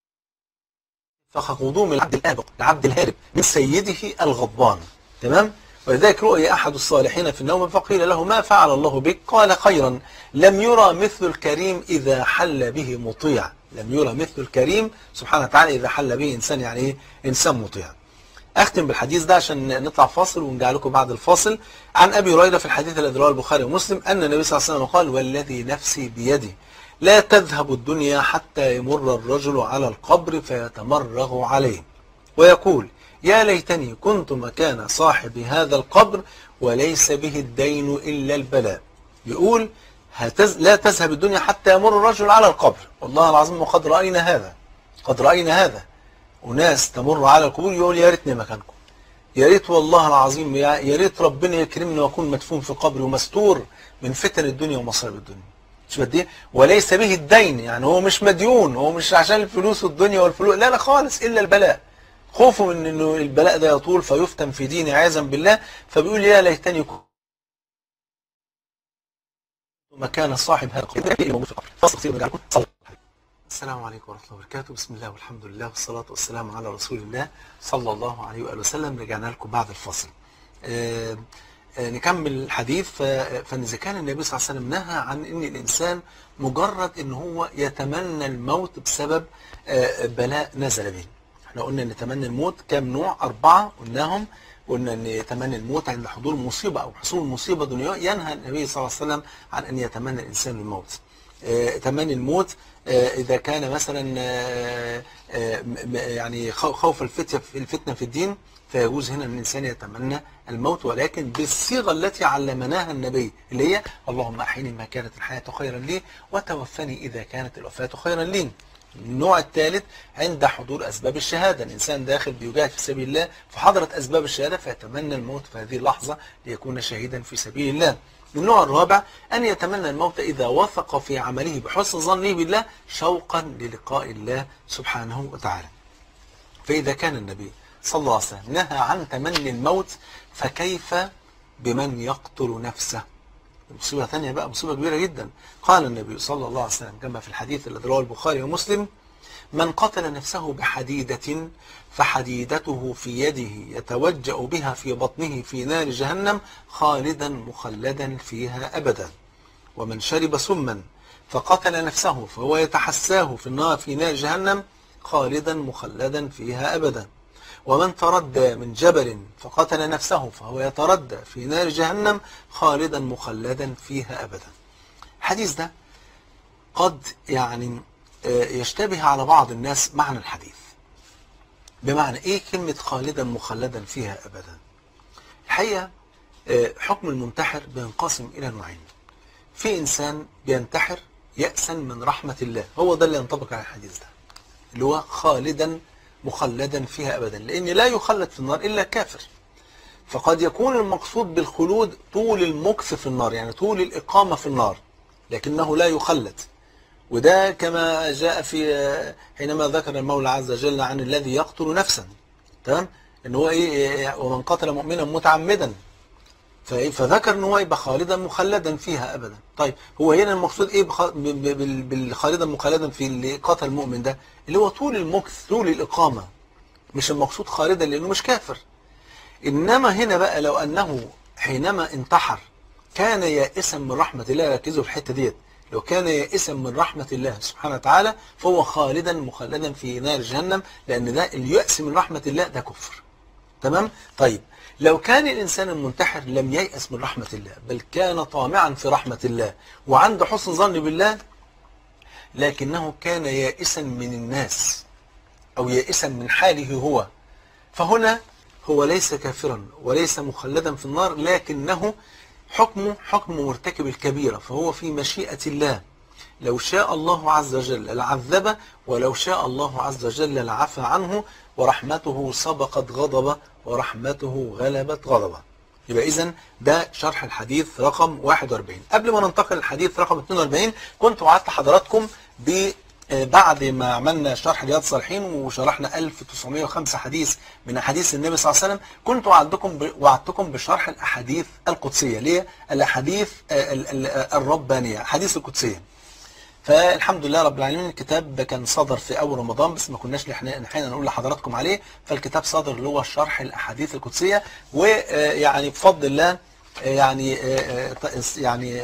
فقدوم العبد الآبق العبد الهارب من سيده الغضبان تمام ولذلك رؤي أحد الصالحين في النوم فقيل له ما فعل الله بك قال خيرا لم يرى مثل الكريم إذا حل به مطيع لم يرى مثل الكريم سبحانه وتعالى إذا حل به إنسان يعني إيه إنسان مطيع أختم بالحديث ده عشان نطلع فاصل ونرجع لكم بعد الفاصل عن أبي هريرة في الحديث الذي رواه البخاري ومسلم أن النبي صلى الله عليه وسلم قال والذي نفسي بيده لا تذهب الدنيا حتى يمر الرجل على القبر فيتمرغ عليه ويقول يا ليتني كنت مكان صاحب هذا القبر وليس به الدين إلا البلاء يقول هتز... لا تذهب الدنيا حتى يمر الرجل على القبر والله العظيم وقد رأينا هذا قد رأينا هذا وناس تمر على القبور يقول يا ريتني مكانكم يا ريت والله العظيم يا ريت ربنا يكرمني واكون مدفون في قبري ومستور من فتن الدنيا ومصائب الدنيا مش بديه وليس به الدين يعني هو مش مديون هو مش عشان الفلوس والدنيا والفلوس لا لا خالص الا البلاء خوفه من انه البلاء ده يطول فيفتن في ديني عياذا بالله فبيقول يا ليتني كنت مكان صاحب هذا القبر فاصل كثير نرجع لكم السلام عليكم ورحمة الله وبركاته بسم الله والحمد لله والصلاة والسلام على رسول الله صلى الله عليه وآله وسلم رجعنا لكم بعد الفاصل آه آه نكمل الحديث فإذا كان النبي صلى الله عليه وسلم نهى عن أن الإنسان مجرد أن هو يتمنى الموت بسبب آه بلاء نزل به احنا قلنا ان تمني الموت كام نوع أربعة قلناهم قلنا ان تمني الموت عند حضور مصيبة أو حصول مصيبة دنيوية ينهى النبي صلى الله عليه وسلم عن أن يتمنى الإنسان الموت تمني الموت إذا كان مثلا يعني خوف الفتنة في الفتنة في الدين فيجوز هنا أن الإنسان يتمنى الموت ولكن بالصيغة التي علمناها النبي اللي هي اللهم أحيني ما كانت الحياة خيرا لي وتوفني إذا كانت الوفاة خيرا لي النوع الثالث عند حضور أسباب الشهادة الإنسان داخل بيجاهد في سبيل الله فحضرت أسباب الشهادة فيتمنى الموت في هذه اللحظة ليكون شهيدا في سبيل الله النوع الرابع أن يتمنى الموت إذا وثق في عمله بحسن ظنه بالله شوقا للقاء الله سبحانه وتعالى فإذا كان النبي صلى الله عليه وسلم نهى عن تمني الموت فكيف بمن يقتل نفسه مصيبة ثانية بقى مصيبة كبيرة جدا قال النبي صلى الله عليه وسلم كما في الحديث الذي رواه البخاري ومسلم من قتل نفسه بحديدة فحديدته في يده يتوجأ بها في بطنه في نار جهنم خالدا مخلدا فيها أبدا ومن شرب سما فقتل نفسه فهو يتحساه في النار في نار جهنم خالدا مخلدا فيها أبدا ومن تردى من جبل فقتل نفسه فهو يتردى في نار جهنم خالدا مخلدا فيها أبدا الحديث ده قد يعني يشتبه على بعض الناس معنى الحديث بمعنى ايه كلمة خالدا مخلدا فيها ابدا الحقيقة حكم المنتحر بينقسم الى نوعين في انسان بينتحر يأسا من رحمة الله هو ده اللي ينطبق على الحديث ده اللي هو خالدا مخلدا فيها ابدا لان لا يخلد في النار الا كافر فقد يكون المقصود بالخلود طول المكث في النار يعني طول الإقامة في النار لكنه لا يخلد وده كما جاء في حينما ذكر المولى عز وجل عن الذي يقتل نفسا تمام ان هو ايه ومن قتل مؤمنا متعمدا فذكر ان هو يبقى خالدا مخلدا فيها ابدا طيب هو هنا المقصود ايه بالخالدا مخلدا في اللي قتل المؤمن ده اللي هو طول المكث طول الاقامه مش المقصود خالدا لانه مش كافر انما هنا بقى لو انه حينما انتحر كان يائسا من رحمه الله ركزوا في الحته ديت لو كان يائسا من رحمة الله سبحانه وتعالى فهو خالدا مخلدا في نار جهنم لأن ده اليأس من رحمة الله ده كفر تمام؟ طيب لو كان الإنسان المنتحر لم ييأس من رحمة الله بل كان طامعا في رحمة الله وعنده حسن ظن بالله لكنه كان يائسا من الناس أو يائسا من حاله هو فهنا هو ليس كافرا وليس مخلدا في النار لكنه حكمه حكم مرتكب الكبيرة فهو في مشيئة الله لو شاء الله عز وجل لعذبه ولو شاء الله عز وجل لعفى عنه ورحمته سبقت غضبه ورحمته غلبت غضبه يبقى إذن ده شرح الحديث رقم 41 قبل ما ننتقل للحديث رقم 42 كنت وعدت حضراتكم ب بعد ما عملنا شرح رياض الصالحين وشرحنا 1905 حديث من احاديث النبي صلى الله عليه وسلم كنت وعدتكم وعدتكم بشرح الاحاديث القدسيه اللي هي الاحاديث الربانيه الاحاديث القدسيه فالحمد لله رب العالمين الكتاب كان صدر في اول رمضان بس ما كناش لحقنا نقول لحضراتكم عليه فالكتاب صدر اللي هو شرح الاحاديث القدسيه ويعني بفضل الله يعني يعني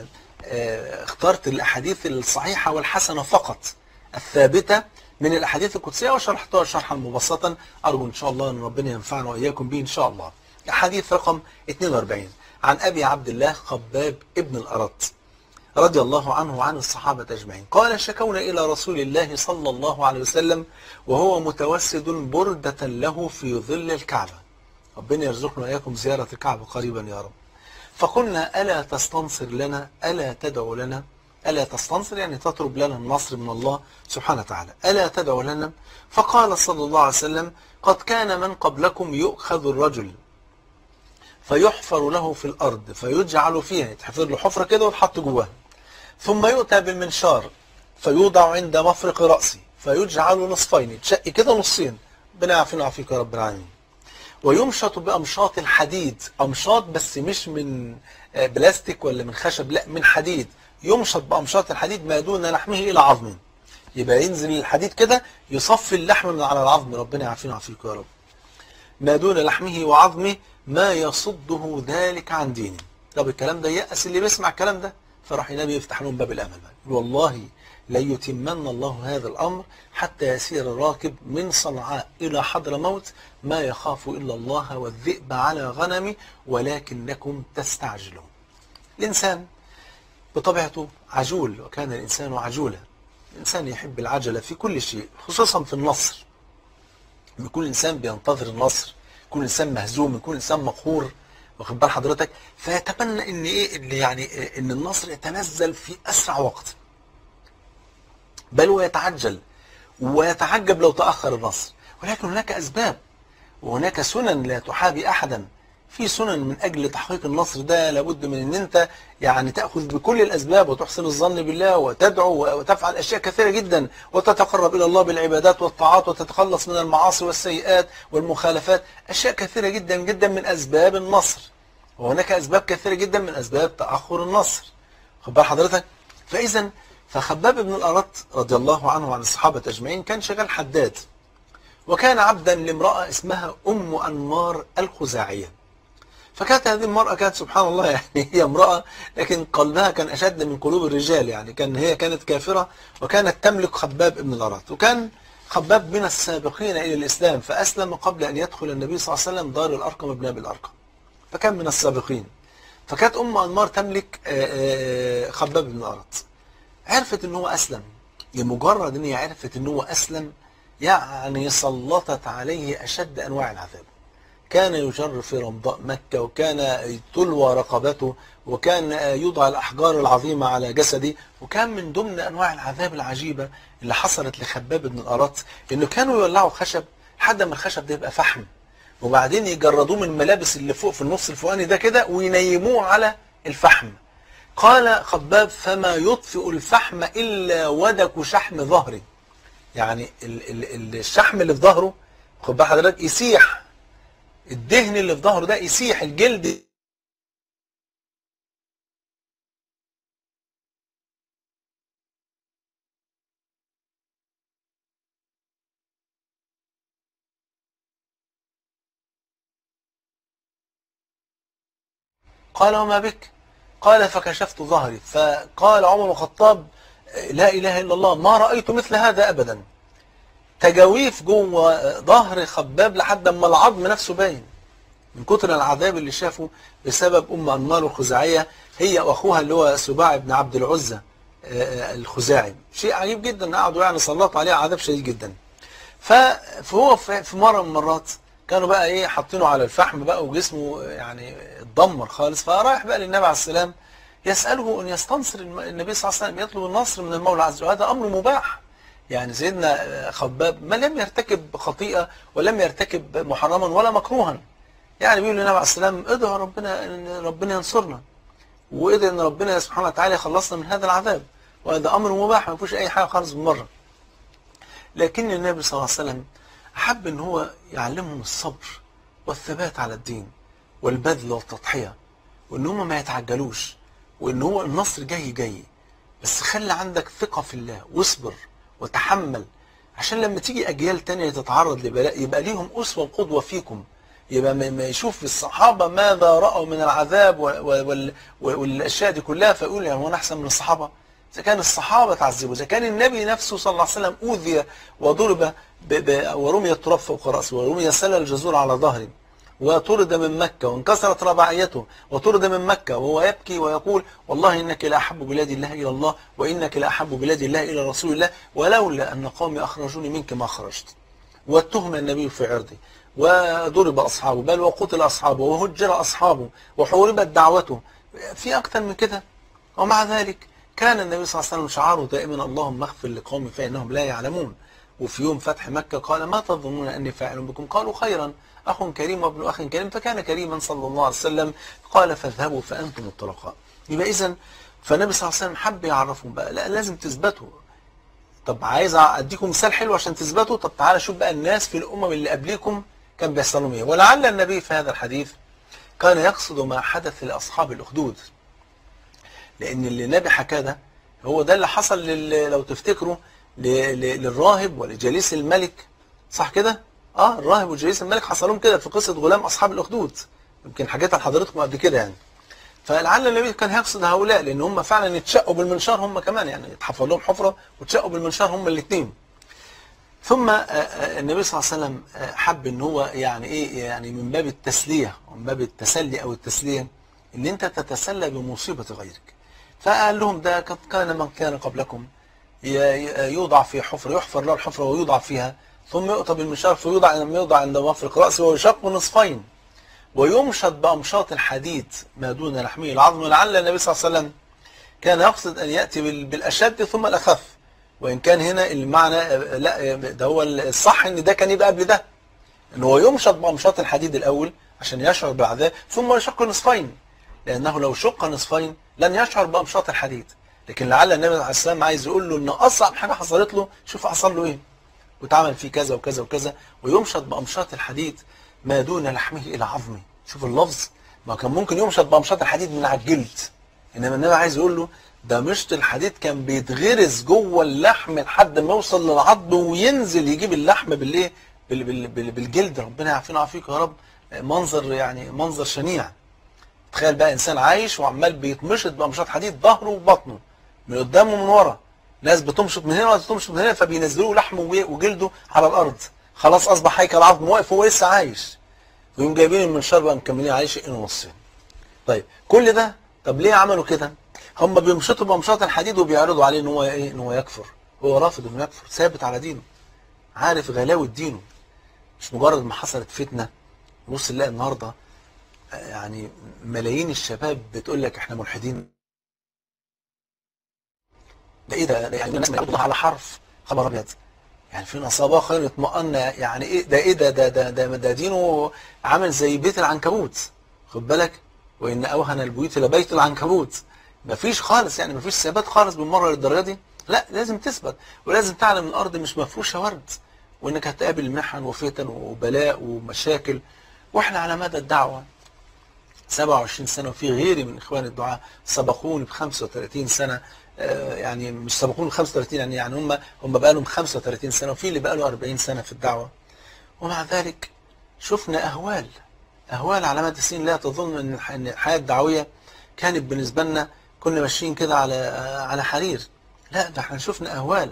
اخترت الأحاديث الصحيحة والحسنة فقط الثابتة من الأحاديث القدسية وشرحتها شرحا مبسطا أرجو إن شاء الله أن ربنا ينفعنا وإياكم به إن شاء الله الحديث رقم 42 عن أبي عبد الله خباب ابن الأرط رضي الله عنه وعن الصحابة أجمعين قال شكونا إلى رسول الله صلى الله عليه وسلم وهو متوسد بردة له في ظل الكعبة ربنا يرزقنا وإياكم زيارة الكعبة قريبا يا رب فقلنا ألا تستنصر لنا ألا تدعو لنا ألا تستنصر يعني تطلب لنا النصر من الله سبحانه وتعالى ألا تدعو لنا فقال صلى الله عليه وسلم قد كان من قبلكم يؤخذ الرجل فيحفر له في الأرض فيجعل فيها يتحفر له حفرة كده ويتحط جواها ثم يؤتى بالمنشار فيوضع عند مفرق رأسه فيجعل نصفين يتشق كده نصين ربنا يعافينا ويعافيك يا رب العالمين ويمشط بأمشاط الحديد أمشاط بس مش من بلاستيك ولا من خشب لا من حديد يمشط بأمشاط الحديد ما دون لحمه إلى عظمه يبقى ينزل الحديد كده يصفي اللحم من على العظم ربنا يعافينا ويعافيك يا رب ما دون لحمه وعظمه ما يصده ذلك عن دينه طب الكلام ده يأس اللي بيسمع الكلام ده فراح النبي يفتح لهم باب الأمل بقى والله ليتمن الله هذا الأمر حتى يسير الراكب من صنعاء إلى حضر موت ما يخاف إلا الله والذئب على غنم ولكنكم تستعجلون الإنسان بطبيعته عجول وكان الإنسان عجولا الإنسان يحب العجلة في كل شيء خصوصا في النصر يكون الإنسان بينتظر النصر يكون الإنسان مهزوم يكون الإنسان مقهور واخد بال حضرتك فيتمنى ان ايه اللي يعني ان النصر يتنزل في اسرع وقت بل ويتعجل ويتعجب لو تأخر النصر ولكن هناك أسباب وهناك سنن لا تحابي أحدا في سنن من أجل تحقيق النصر ده لابد من أن أنت يعني تأخذ بكل الأسباب وتحسن الظن بالله وتدعو وتفعل أشياء كثيرة جدا وتتقرب إلى الله بالعبادات والطاعات وتتخلص من المعاصي والسيئات والمخالفات أشياء كثيرة جدا جدا من أسباب النصر وهناك أسباب كثيرة جدا من أسباب تأخر النصر خد بال حضرتك فإذا فخباب بن الأرط رضي الله عنه وعن الصحابة أجمعين كان شغال حداد وكان عبدا لامرأة اسمها أم أنمار الخزاعية فكانت هذه المرأة كانت سبحان الله يعني هي امرأة لكن قلبها كان أشد من قلوب الرجال يعني كان هي كانت كافرة وكانت تملك خباب بن الأرط وكان خباب من السابقين إلى الإسلام فأسلم قبل أن يدخل النبي صلى الله عليه وسلم دار الأرقم ابن أبي الأرقم فكان من السابقين فكانت أم أنمار تملك خباب بن الأرط عرفت ان هو اسلم لمجرد ان هي عرفت ان هو اسلم يعني سلطت عليه اشد انواع العذاب كان يجر في رمضاء مكة وكان تلوى رقبته وكان يوضع الأحجار العظيمة على جسده وكان من ضمن أنواع العذاب العجيبة اللي حصلت لخباب بن الأرط إنه كانوا يولعوا خشب لحد ما الخشب ده يبقى فحم وبعدين يجردوه من الملابس اللي فوق في النص الفوقاني ده كده وينيموه على الفحم قال خباب فما يطفئ الفحم إلا ودك شحم ظهري يعني ال ال الشحم اللي في ظهره خد بال حضرتك يسيح الدهن اللي في ظهره ده يسيح الجلد قال وما بك قال فكشفت ظهري فقال عمر بن الخطاب لا إله إلا الله ما رأيت مثل هذا أبدا تجاويف جوه ظهر خباب لحد ما العظم نفسه باين من كتر العذاب اللي شافه بسبب أم أنمار الخزاعية هي وأخوها اللي هو سباع بن عبد العزة الخزاعي شيء عجيب جدا قعدوا يعني سلطوا عليه عذاب شديد جدا فهو في مرة من المرات كانوا بقى ايه حاطينه على الفحم بقى وجسمه يعني اتدمر خالص فرايح بقى للنبي عليه السلام يسأله ان يستنصر النبي صلى الله عليه وسلم يطلب النصر من المولى عز وجل هذا امر مباح يعني سيدنا خباب ما لم يرتكب خطيئة ولم يرتكب محرما ولا مكروها يعني بيقول للنبي عليه السلام ادعوا ربنا ان ربنا ينصرنا وادعوا ان ربنا سبحانه وتعالى يخلصنا من هذا العذاب وهذا امر مباح ما فيهوش اي حاجه خالص بالمره لكن النبي صلى الله عليه وسلم أحب أن هو يعلمهم الصبر والثبات على الدين والبذل والتضحية وأن هم ما يتعجلوش وأن هو النصر جاي جاي بس خلي عندك ثقة في الله واصبر وتحمل عشان لما تيجي أجيال تانية تتعرض لبلاء يبقى ليهم أسوة قدوة فيكم يبقى ما يشوف الصحابة ماذا رأوا من العذاب والأشياء دي كلها فيقول يعني هو أنا أحسن من الصحابة إذا كان الصحابة تعذبوا إذا كان النبي نفسه صلى الله عليه وسلم أوذي وضرب ورمي التراب فوق رأسه ورمي سل الجزور على ظهره وطرد من مكة وانكسرت رباعيته وطرد من مكة وهو يبكي ويقول والله إنك لأحب بلاد الله إلى الله وإنك لأحب بلاد الله إلى رسول الله ولولا أن قومي أخرجوني منك ما خرجت واتهم النبي في عرضه وضرب أصحابه بل وقتل أصحابه وهجر أصحابه وحوربت دعوته في أكثر من كده ومع ذلك كان النبي صلى الله عليه وسلم شعاره دائما اللهم اغفر لقومي فإنهم لا يعلمون وفي يوم فتح مكة قال ما تظنون أني فاعل بكم قالوا خيرا أخ كريم وابن أخ كريم فكان كريما صلى الله عليه وسلم قال فاذهبوا فأنتم الطلقاء يبقى إذا فالنبي صلى الله عليه وسلم حب يعرفهم بقى لا لازم تثبتوا طب عايز أديكم مثال حلو عشان تثبتوا طب تعالى شوف بقى الناس في الأمم اللي قبليكم كان بيحصل لهم إيه ولعل النبي في هذا الحديث كان يقصد ما حدث لأصحاب الأخدود لأن اللي النبي حكاه ده هو ده اللي حصل لل... لو تفتكروا ل... ل... للراهب ولجليس الملك صح كده؟ اه الراهب وجليس الملك حصل لهم كده في قصة غلام أصحاب الأخدود يمكن حكيتها لحضرتكم قبل كده يعني فلعل النبي كان يقصد هؤلاء لأن هم فعلا يتشقوا بالمنشار هم كمان يعني يتحفر لهم حفرة وتشقوا بالمنشار هم الاثنين ثم النبي صلى الله عليه وسلم حب ان هو يعني ايه يعني من باب التسلية ومن باب التسلي او التسلية ان انت تتسلى بمصيبة غيرك فقال لهم ده كان من كان قبلكم يوضع في حفرة يحفر له الحفرة ويوضع فيها ثم يؤتى بالمنشار فيوضع لما يوضع عند مفرق رأسه ويشق نصفين ويمشط بأمشاط الحديد ما دون لحمه العظم لعل النبي صلى الله عليه وسلم كان يقصد أن يأتي بالأشد ثم الأخف وإن كان هنا المعنى لا ده هو الصح إن ده كان يبقى قبل ده إن هو يمشط بأمشاط الحديد الأول عشان يشعر بعذاب ثم يشق نصفين لأنه لو شق نصفين لن يشعر بأمشاط الحديد لكن لعل النبي عليه السلام عايز يقول له إن أصعب حاجة حصلت له شوف حصل له إيه واتعمل فيه كذا وكذا وكذا ويمشط بأمشاط الحديد ما دون لحمه إلى عظمه شوف اللفظ ما كان ممكن يمشط بمشط الحديد من على الجلد انما النبي عايز يقول له ده مشط الحديد كان بيتغرز جوه اللحم لحد ما يوصل للعظم وينزل يجيب اللحم بالايه بال- بال- بال- بالجلد ربنا يعافينا ويعافيك يا رب منظر يعني منظر شنيع تخيل بقى انسان عايش وعمال بيتمشط بمشط حديد ظهره وبطنه من قدام ومن ورا ناس بتمشط من هنا وناس بتمشط من هنا فبينزلوا لحمه وي- وجلده على الارض خلاص اصبح هيكل عظم واقف وهو لسه عايش ويقوم جايبين المنشار بقى مكملين عليه شقين ونصين طيب كل ده طب ليه عملوا كده هم بيمشطوا بمشاط الحديد وبيعرضوا عليه ان هو ايه ان هو يكفر هو رافض انه يكفر ثابت على دينه عارف غلاوه دينه مش مجرد ما حصلت فتنه بص نلاقي النهارده آه، يعني ملايين الشباب بتقول لك احنا ملحدين ده ايه ده ده يعني الناس بيعرضوا على حرف خبر ابيض يعني في نصابة خير يطمئن يعني ايه ده ايه ده ده ده ده, ده دينه عامل زي بيت العنكبوت خد بالك وان اوهن البيوت لبيت العنكبوت مفيش خالص يعني مفيش ثبات خالص بالمره للدرجه دي لا لازم تثبت ولازم تعلم ان الارض مش مفروشه ورد وانك هتقابل محن وفتن وبلاء ومشاكل واحنا على مدى الدعوه 27 سنة وفي غيري من إخوان الدعاء سبقوني ب 35 سنة آه، يعني مش سبقوني ب 35 يعني يعني هم هم بقى لهم 35 سنة وفي اللي بقى له 40 سنة في الدعوة ومع ذلك شفنا أهوال أهوال على مدى السنين لا تظن أن الح- إن الحياة الدعوية كانت بالنسبة لنا كنا ماشيين كده على آه، على حرير لا ده احنا شفنا أهوال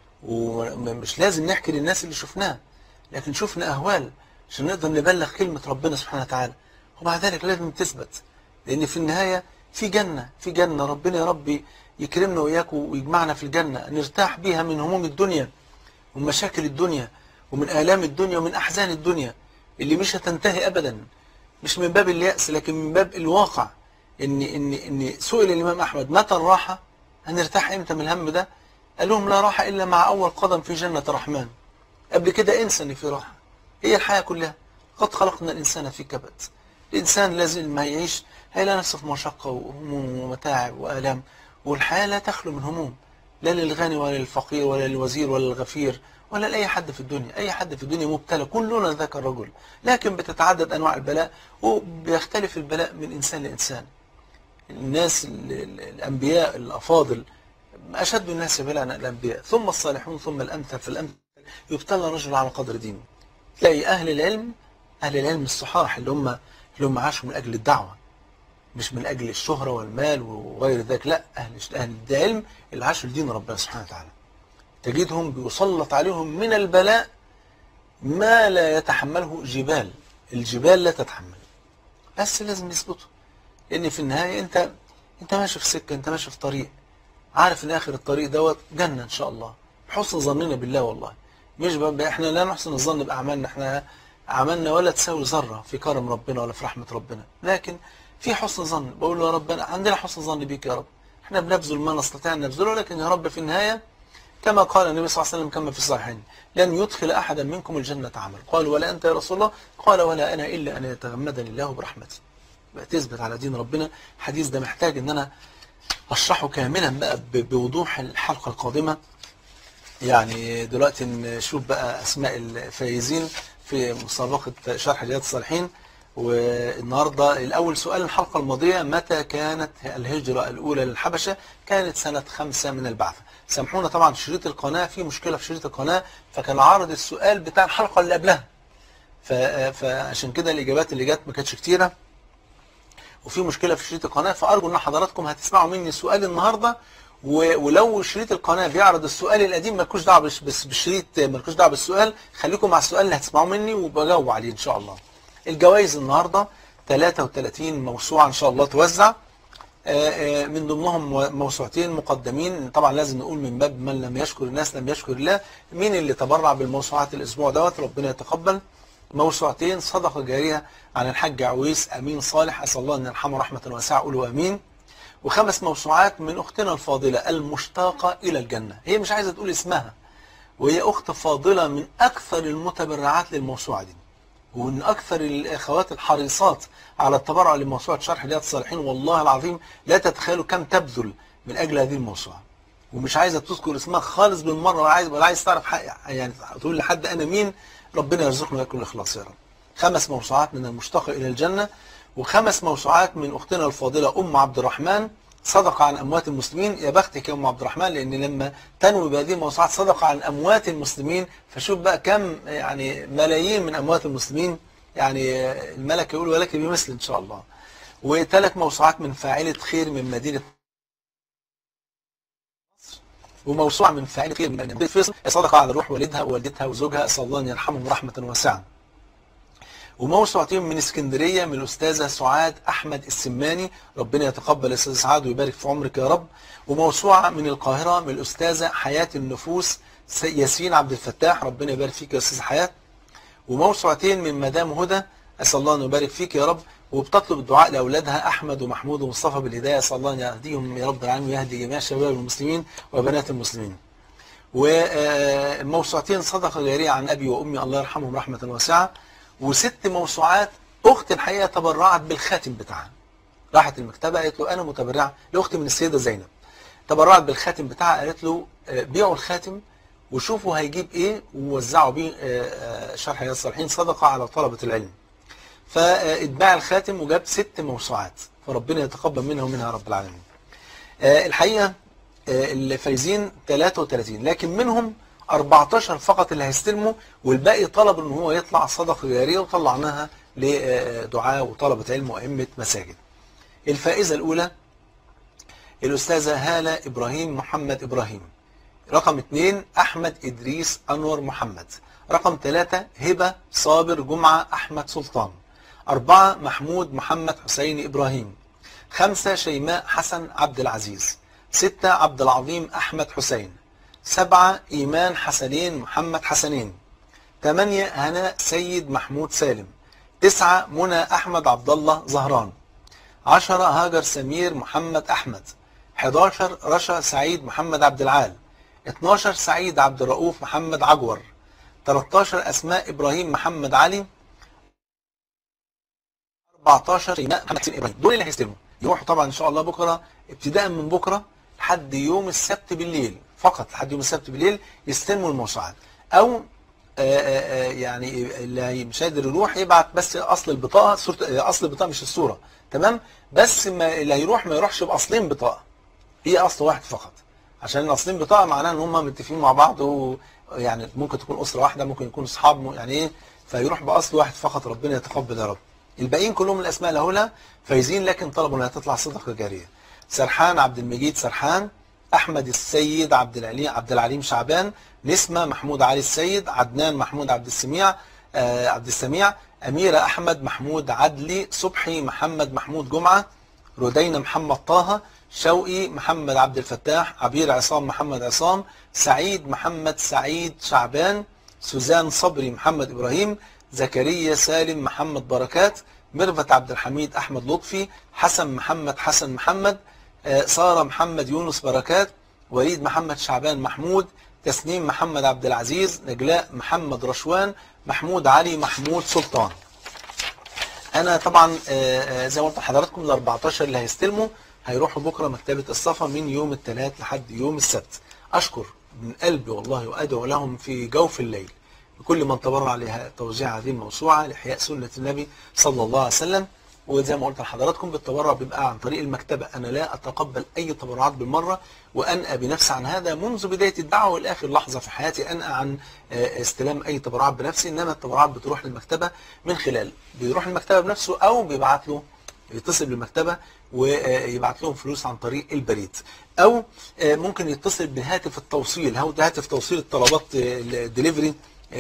ومش لازم نحكي للناس اللي شفناه لكن شفنا أهوال عشان نقدر نبلغ كلمة ربنا سبحانه وتعالى ومع ذلك لازم تثبت لأن في النهاية في جنة في جنة ربنا يا رب يكرمنا وإياكم ويجمعنا في الجنة نرتاح بيها من هموم الدنيا ومن مشاكل الدنيا ومن آلام الدنيا ومن أحزان الدنيا اللي مش هتنتهي أبدا مش من باب اليأس لكن من باب الواقع إن إن إن سئل الإمام أحمد متى الراحة؟ هنرتاح إمتى من الهم ده؟ قال لهم لا راحة إلا مع أول قدم في جنة الرحمن قبل كده انسى ان في راحة هي الحياة كلها قد خلقنا الإنسان في كبد الإنسان لازم ما يعيش هيلاقي نفسه في مشقة وهموم ومتاعب وآلام والحياة لا تخلو من هموم لا للغني ولا للفقير ولا للوزير ولا للغفير ولا لأي حد في الدنيا أي حد في الدنيا مبتلى كلنا ذاك الرجل لكن بتتعدد أنواع البلاء وبيختلف البلاء من إنسان لإنسان الناس ال- ال- الأنبياء الأفاضل أشد الناس بلاء الأنبياء ثم الصالحون ثم الأمثل فالأمثل يبتلى الرجل على قدر دينه تلاقي أهل العلم أهل العلم الصحاح اللي هم اللي هم عاشوا من أجل الدعوة مش من أجل الشهرة والمال وغير ذلك لا أهل أهل العلم اللي عاشوا لدين ربنا سبحانه وتعالى تجدهم بيسلط عليهم من البلاء ما لا يتحمله جبال الجبال لا تتحمل بس لازم يثبتوا لأن في النهاية أنت أنت ماشي في سكة أنت ماشي في طريق عارف ان اخر الطريق دوت جنة ان شاء الله حسن ظننا بالله والله مش بقى احنا لا نحسن الظن باعمالنا احنا عملنا ولا تساوي ذرة في كرم ربنا ولا في رحمة ربنا لكن في حسن ظن بقول له يا ربنا عندنا حسن ظن بيك يا رب احنا بنبذل ما نستطيع ان نبذله لكن يا رب في النهاية كما قال النبي صلى الله عليه وسلم كما في الصحيحين لن يدخل احدا منكم الجنة عمل قالوا ولا انت يا رسول الله قال ولا انا الا ان يتغمدني الله برحمته بقى تثبت على دين ربنا الحديث ده محتاج ان انا اشرحه كاملا بقى ب- بوضوح الحلقة القادمة يعني دلوقتي نشوف بقى اسماء الفائزين في مسابقة شرح رياض الصالحين والنهاردة الأول سؤال الحلقة الماضية متى كانت الهجرة الأولى للحبشة كانت سنة خمسة من البعثة سامحونا طبعا شريط القناة في مشكلة في شريط القناة فكان عارض السؤال بتاع الحلقة اللي قبلها ف- فعشان كده الإجابات اللي جت ما كانتش كتيرة وفي مشكله في شريط القناه فارجو ان حضراتكم هتسمعوا مني سؤال النهارده و- ولو شريط القناه بيعرض السؤال القديم مالكوش دعوه بس- بس بالشريط مالكوش دعوه بالسؤال خليكم مع السؤال اللي هتسمعوه مني وبجاوب عليه ان شاء الله. الجوائز النهارده 33 موسوعه ان شاء الله توزع آه، آه، من ضمنهم مو- موسوعتين مقدمين طبعا لازم نقول من باب من لم يشكر الناس لم يشكر الله مين اللي تبرع بالموسوعات الاسبوع دوت ربنا يتقبل موسوعتين صدقه جاريه عن الحاج عويس امين صالح اسال الله ان يرحمه رحمه واسعه قولوا امين وخمس موسوعات من اختنا الفاضله المشتاقه الى الجنه هي مش عايزه تقول اسمها وهي اخت فاضله من اكثر المتبرعات للموسوعه دي ومن اكثر الاخوات الحريصات على التبرع لموسوعه شرح رياض الصالحين والله العظيم لا تتخيلوا كم تبذل من اجل هذه الموسوعه ومش عايزه تذكر اسمها خالص بالمره ولا عايز ولا عايز تعرف حق يعني تقول لحد انا مين ربنا يرزقنا وياكم الاخلاص يا رب خمس موسوعات من المشتاقه الى الجنه وخمس موسوعات من اختنا الفاضله ام عبد الرحمن صدقه عن اموات المسلمين يا بختك يا ام عبد الرحمن لان لما تنوي بهذه الموسوعات صدقه عن اموات المسلمين فشوف بقى كم يعني ملايين من اموات المسلمين يعني الملك يقول ولك بمثل ان شاء الله وثلاث موسوعات من فاعله خير من مدينه وموسوعة من فاعل خير من مدينة فيصل صدقة على روح والدها ووالدتها وزوجها أسأل الله أن يرحمهم رحمة واسعة وموسوعتين من اسكندرية من الأستاذة سعاد أحمد السماني ربنا يتقبل أستاذ سعاد ويبارك في عمرك يا رب وموسوعة من القاهرة من الأستاذة حياة النفوس ياسين عبد الفتاح ربنا يبارك فيك يا أستاذ حياة وموسوعتين من مدام هدى أسأل الله أن يبارك فيك يا رب وبتطلب الدعاء لأولادها أحمد ومحمود ومصطفى بالهداية أسأل الله أن يهديهم يا رب العالمين ويهدي جميع شباب المسلمين وبنات المسلمين وموسوعتين صدقة جارية عن أبي وأمي الله يرحمهم رحمة واسعة وست موسوعات أخت الحقيقة تبرعت بالخاتم بتاعها راحت المكتبة قالت له أنا متبرعة لأختي من السيدة زينب تبرعت بالخاتم بتاعها قالت له بيعوا الخاتم وشوفوا هيجيب ايه ووزعوا بيه شرح رياض الصالحين صدقة على طلبة العلم فاتباع الخاتم وجاب ست موسوعات فربنا يتقبل منها ومنها رب العالمين الحقيقة الفايزين 33 لكن منهم 14 فقط اللي هيستلموا والباقي طلبوا ان هو يطلع صدقة جارية وطلعناها لدعاء وطلبة علم وأئمة مساجد الفائزة الأولى الأستاذة هالة إبراهيم محمد إبراهيم رقم اثنين أحمد إدريس أنور محمد رقم ثلاثة هبة صابر جمعة أحمد سلطان أربعة محمود محمد حسين إبراهيم خمسة شيماء حسن عبد العزيز ستة عبد العظيم أحمد حسين سبعة إيمان حسنين محمد حسنين ثمانية هناء سيد محمود سالم تسعة منى أحمد عبد الله زهران عشرة هاجر سمير محمد أحمد 11 رشا سعيد محمد عبد العال 12 سعيد عبد الرؤوف محمد عجور 13 أسماء إبراهيم محمد علي 14 شيماء محمد حسين إبراهيم دول اللي هيستلموا يروحوا طبعا إن شاء الله بكرة ابتداء من بكرة لحد يوم السبت بالليل فقط لحد يوم السبت بالليل يستلموا الموسوعات أو آآ آآ يعني اللي مش قادر يروح يبعت بس اصل البطاقه صوره اصل البطاقه مش الصوره تمام بس ما اللي هيروح ما يروحش باصلين بطاقه هي اصل واحد فقط عشان الاصلين بطاقه معناه ان هم متفقين مع بعض ويعني ممكن تكون اسره واحده ممكن يكون اصحاب يعني ايه فيروح باصل واحد فقط ربنا يتقبل يا رب الباقيين كلهم الاسماء الاولى فايزين لكن طلبوا انها تطلع صدقه جاريه سرحان عبد المجيد سرحان احمد السيد عبد العليم عبد العليم شعبان نسمة محمود علي السيد عدنان محمود عبد السميع آه عبد السميع أميرة أحمد محمود عدلي صبحي محمد محمود جمعة ردينا محمد طه شوقي محمد عبد الفتاح عبير عصام محمد عصام سعيد محمد سعيد شعبان سوزان صبري محمد إبراهيم زكريا سالم محمد بركات ميرفت عبد الحميد أحمد لطفي حسن محمد حسن محمد آه سارة محمد يونس بركات وليد محمد شعبان محمود تسنيم محمد عبد العزيز نجلاء محمد رشوان محمود علي محمود سلطان انا طبعا زي ما قلت لحضراتكم ال 14 اللي هيستلموا هيروحوا بكره مكتبه الصفا من يوم الثلاث لحد يوم السبت اشكر من قلبي والله وادعو لهم في جوف الليل لكل من تبرع لتوزيع هذه الموسوعه لاحياء سنه النبي صلى الله عليه وسلم وزي ما قلت لحضراتكم بالتبرع بيبقى عن طريق المكتبة أنا لا أتقبل أي تبرعات بالمرة وأنأى بنفسي عن هذا منذ بداية الدعوة والآخر لحظة في حياتي أنأى عن استلام أي تبرعات بنفسي إنما التبرعات بتروح للمكتبة من خلال بيروح المكتبة بنفسه أو بيبعت له يتصل بالمكتبة ويبعت لهم فلوس عن طريق البريد أو ممكن يتصل بهاتف التوصيل هو ده هاتف توصيل الطلبات الدليفري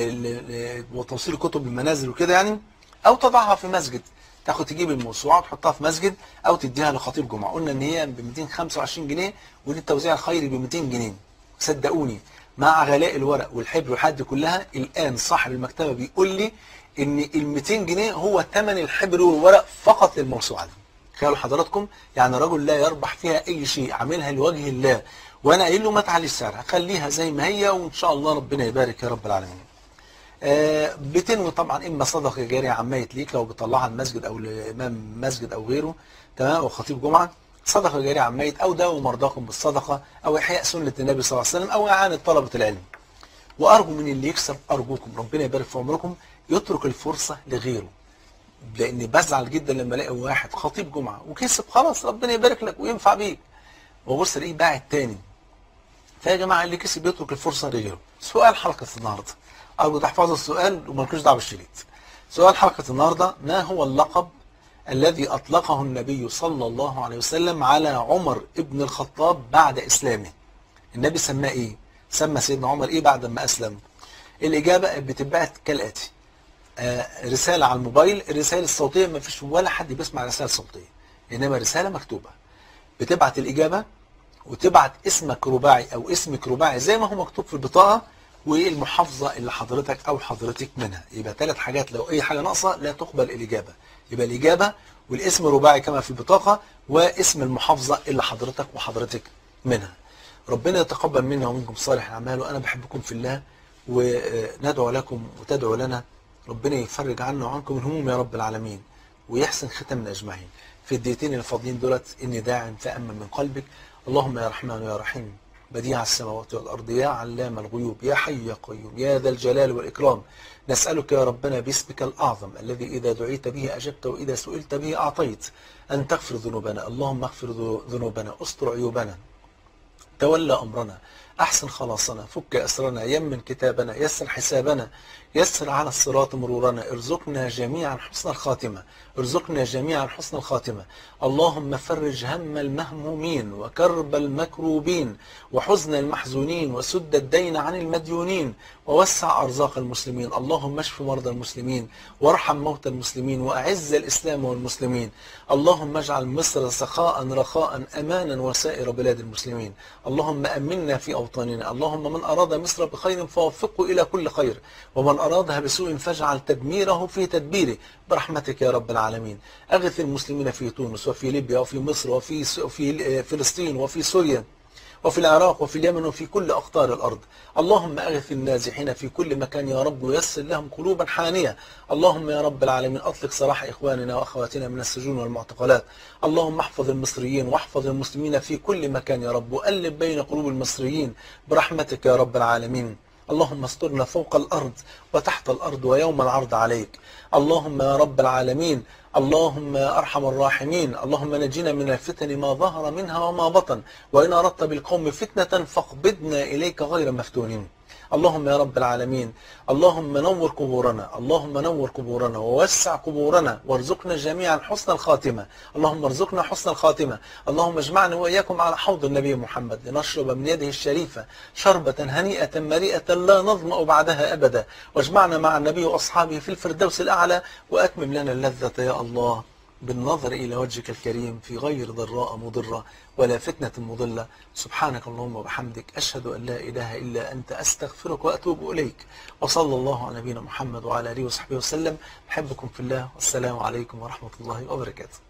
وتوصيل كتب المنازل وكده يعني أو تضعها في مسجد تاخد تجيب الموسوعه وتحطها في مسجد او تديها لخطيب جمعه قلنا ان هي ب 225 جنيه ودي التوزيع الخيري ب 200 جنيه صدقوني مع غلاء الورق والحبر والحد كلها الان صاحب المكتبه بيقول لي ان ال 200 جنيه هو ثمن الحبر والورق فقط للموسوعه دي تخيلوا حضراتكم يعني رجل لا يربح فيها اي شيء عاملها لوجه الله وانا قايل له ما تعليش سعرها خليها زي ما هي وان شاء الله ربنا يبارك يا رب العالمين آه بتنوي طبعا اما صدقه جاريه عن ميت ليك لو بتطلعها المسجد او لامام مسجد او غيره تمام او خطيب جمعه صدقه جاريه عن ميت او داووا مرضاكم بالصدقه او احياء سنه النبي صلى الله عليه وسلم او اعانه طلبه العلم وارجو من اللي يكسب ارجوكم ربنا يبارك في عمركم يترك الفرصه لغيره لاني بزعل جدا لما الاقي واحد خطيب جمعه وكسب خلاص ربنا يبارك لك وينفع بيك وبص الاقيه باعت تاني فيا جماعه اللي كسب يترك الفرصه لغيره سؤال حلقه النهارده ارجو تحفظوا السؤال ومالكوش دعوه بالشريط سؤال حلقه النهارده ما هو اللقب الذي اطلقه النبي صلى الله عليه وسلم على عمر ابن الخطاب بعد اسلامه النبي سماه ايه سمى سيدنا عمر ايه بعد ما اسلم الاجابه بتتبعت كالاتي آه، رسالة على الموبايل الرسائل الصوتية ما فيش ولا حد بيسمع رسائل صوتية إنما رسالة مكتوبة بتبعت الإجابة وتبعت اسمك رباعي أو اسمك رباعي زي ما هو مكتوب في البطاقة والمحافظة اللي حضرتك أو حضرتك منها يبقى ثلاث حاجات لو أي حاجة ناقصة لا تقبل الإجابة يبقى الإجابة والاسم رباعي كما في البطاقة واسم المحافظة اللي حضرتك وحضرتك منها ربنا يتقبل منا ومنكم صالح الأعمال وأنا بحبكم في الله وندعو لكم وتدعو لنا ربنا يفرج عنا وعنكم الهموم يا رب العالمين ويحسن ختمنا اجمعين في الدقيقتين الفاضلين دولت اني داع فامن من قلبك اللهم يا رحمن يا رحيم بديع السماوات والارض يا علام الغيوب يا حي يا قيوم يا ذا الجلال والاكرام نسالك يا ربنا باسمك الاعظم الذي اذا دعيت به اجبت واذا سئلت به اعطيت ان تغفر ذنوبنا اللهم اغفر ذنوبنا استر عيوبنا تولى امرنا احسن خلاصنا فك اسرنا يمن كتابنا يسر حسابنا يسر على الصراط مرورنا ارزقنا جميعا حسن الخاتمة ارزقنا جميعا حسن الخاتمة اللهم فرج هم المهمومين وكرب المكروبين وحزن المحزونين وسد الدين عن المديونين ووسع أرزاق المسلمين اللهم اشف مرضى المسلمين وارحم موتى المسلمين وأعز الإسلام والمسلمين اللهم اجعل مصر سخاء رخاء أمانا وسائر بلاد المسلمين اللهم أمنا في أوطاننا اللهم من أراد مصر بخير فوفقه إلى كل خير ومن أرادها بسوء فاجعل تدميره في تدبيره برحمتك يا رب العالمين أغث المسلمين في تونس وفي ليبيا وفي مصر وفي في فلسطين وفي سوريا وفي العراق وفي اليمن وفي كل أقطار الأرض اللهم أغث النازحين في كل مكان يا رب ويسر لهم قلوبا حانية اللهم يا رب العالمين أطلق سراح إخواننا وأخواتنا من السجون والمعتقلات اللهم احفظ المصريين واحفظ المسلمين في كل مكان يا رب وألف بين قلوب المصريين برحمتك يا رب العالمين اللهم استرنا فوق الأرض وتحت الأرض ويوم العرض عليك اللهم يا رب العالمين اللهم يا أرحم الراحمين اللهم نجينا من الفتن ما ظهر منها وما بطن وإن أردت بالقوم فتنة فاقبضنا إليك غير مفتونين اللهم يا رب العالمين اللهم نور قبورنا اللهم نور قبورنا ووسع قبورنا وارزقنا جميعا حسن الخاتمة اللهم ارزقنا حسن الخاتمة اللهم اجمعنا وإياكم على حوض النبي محمد لنشرب من يده الشريفة شربة هنيئة مريئة لا نظمأ بعدها أبدا واجمعنا مع النبي وأصحابه في الفردوس الأعلى وأتمم لنا اللذة يا الله بالنظر إلى وجهك الكريم في غير ضراء مضرة ولا فتنة مضلة سبحانك اللهم وبحمدك أشهد أن لا إله إلا أنت أستغفرك وأتوب إليك وصلى الله على نبينا محمد وعلى آله وصحبه وسلم أحبكم في الله والسلام عليكم ورحمة الله وبركاته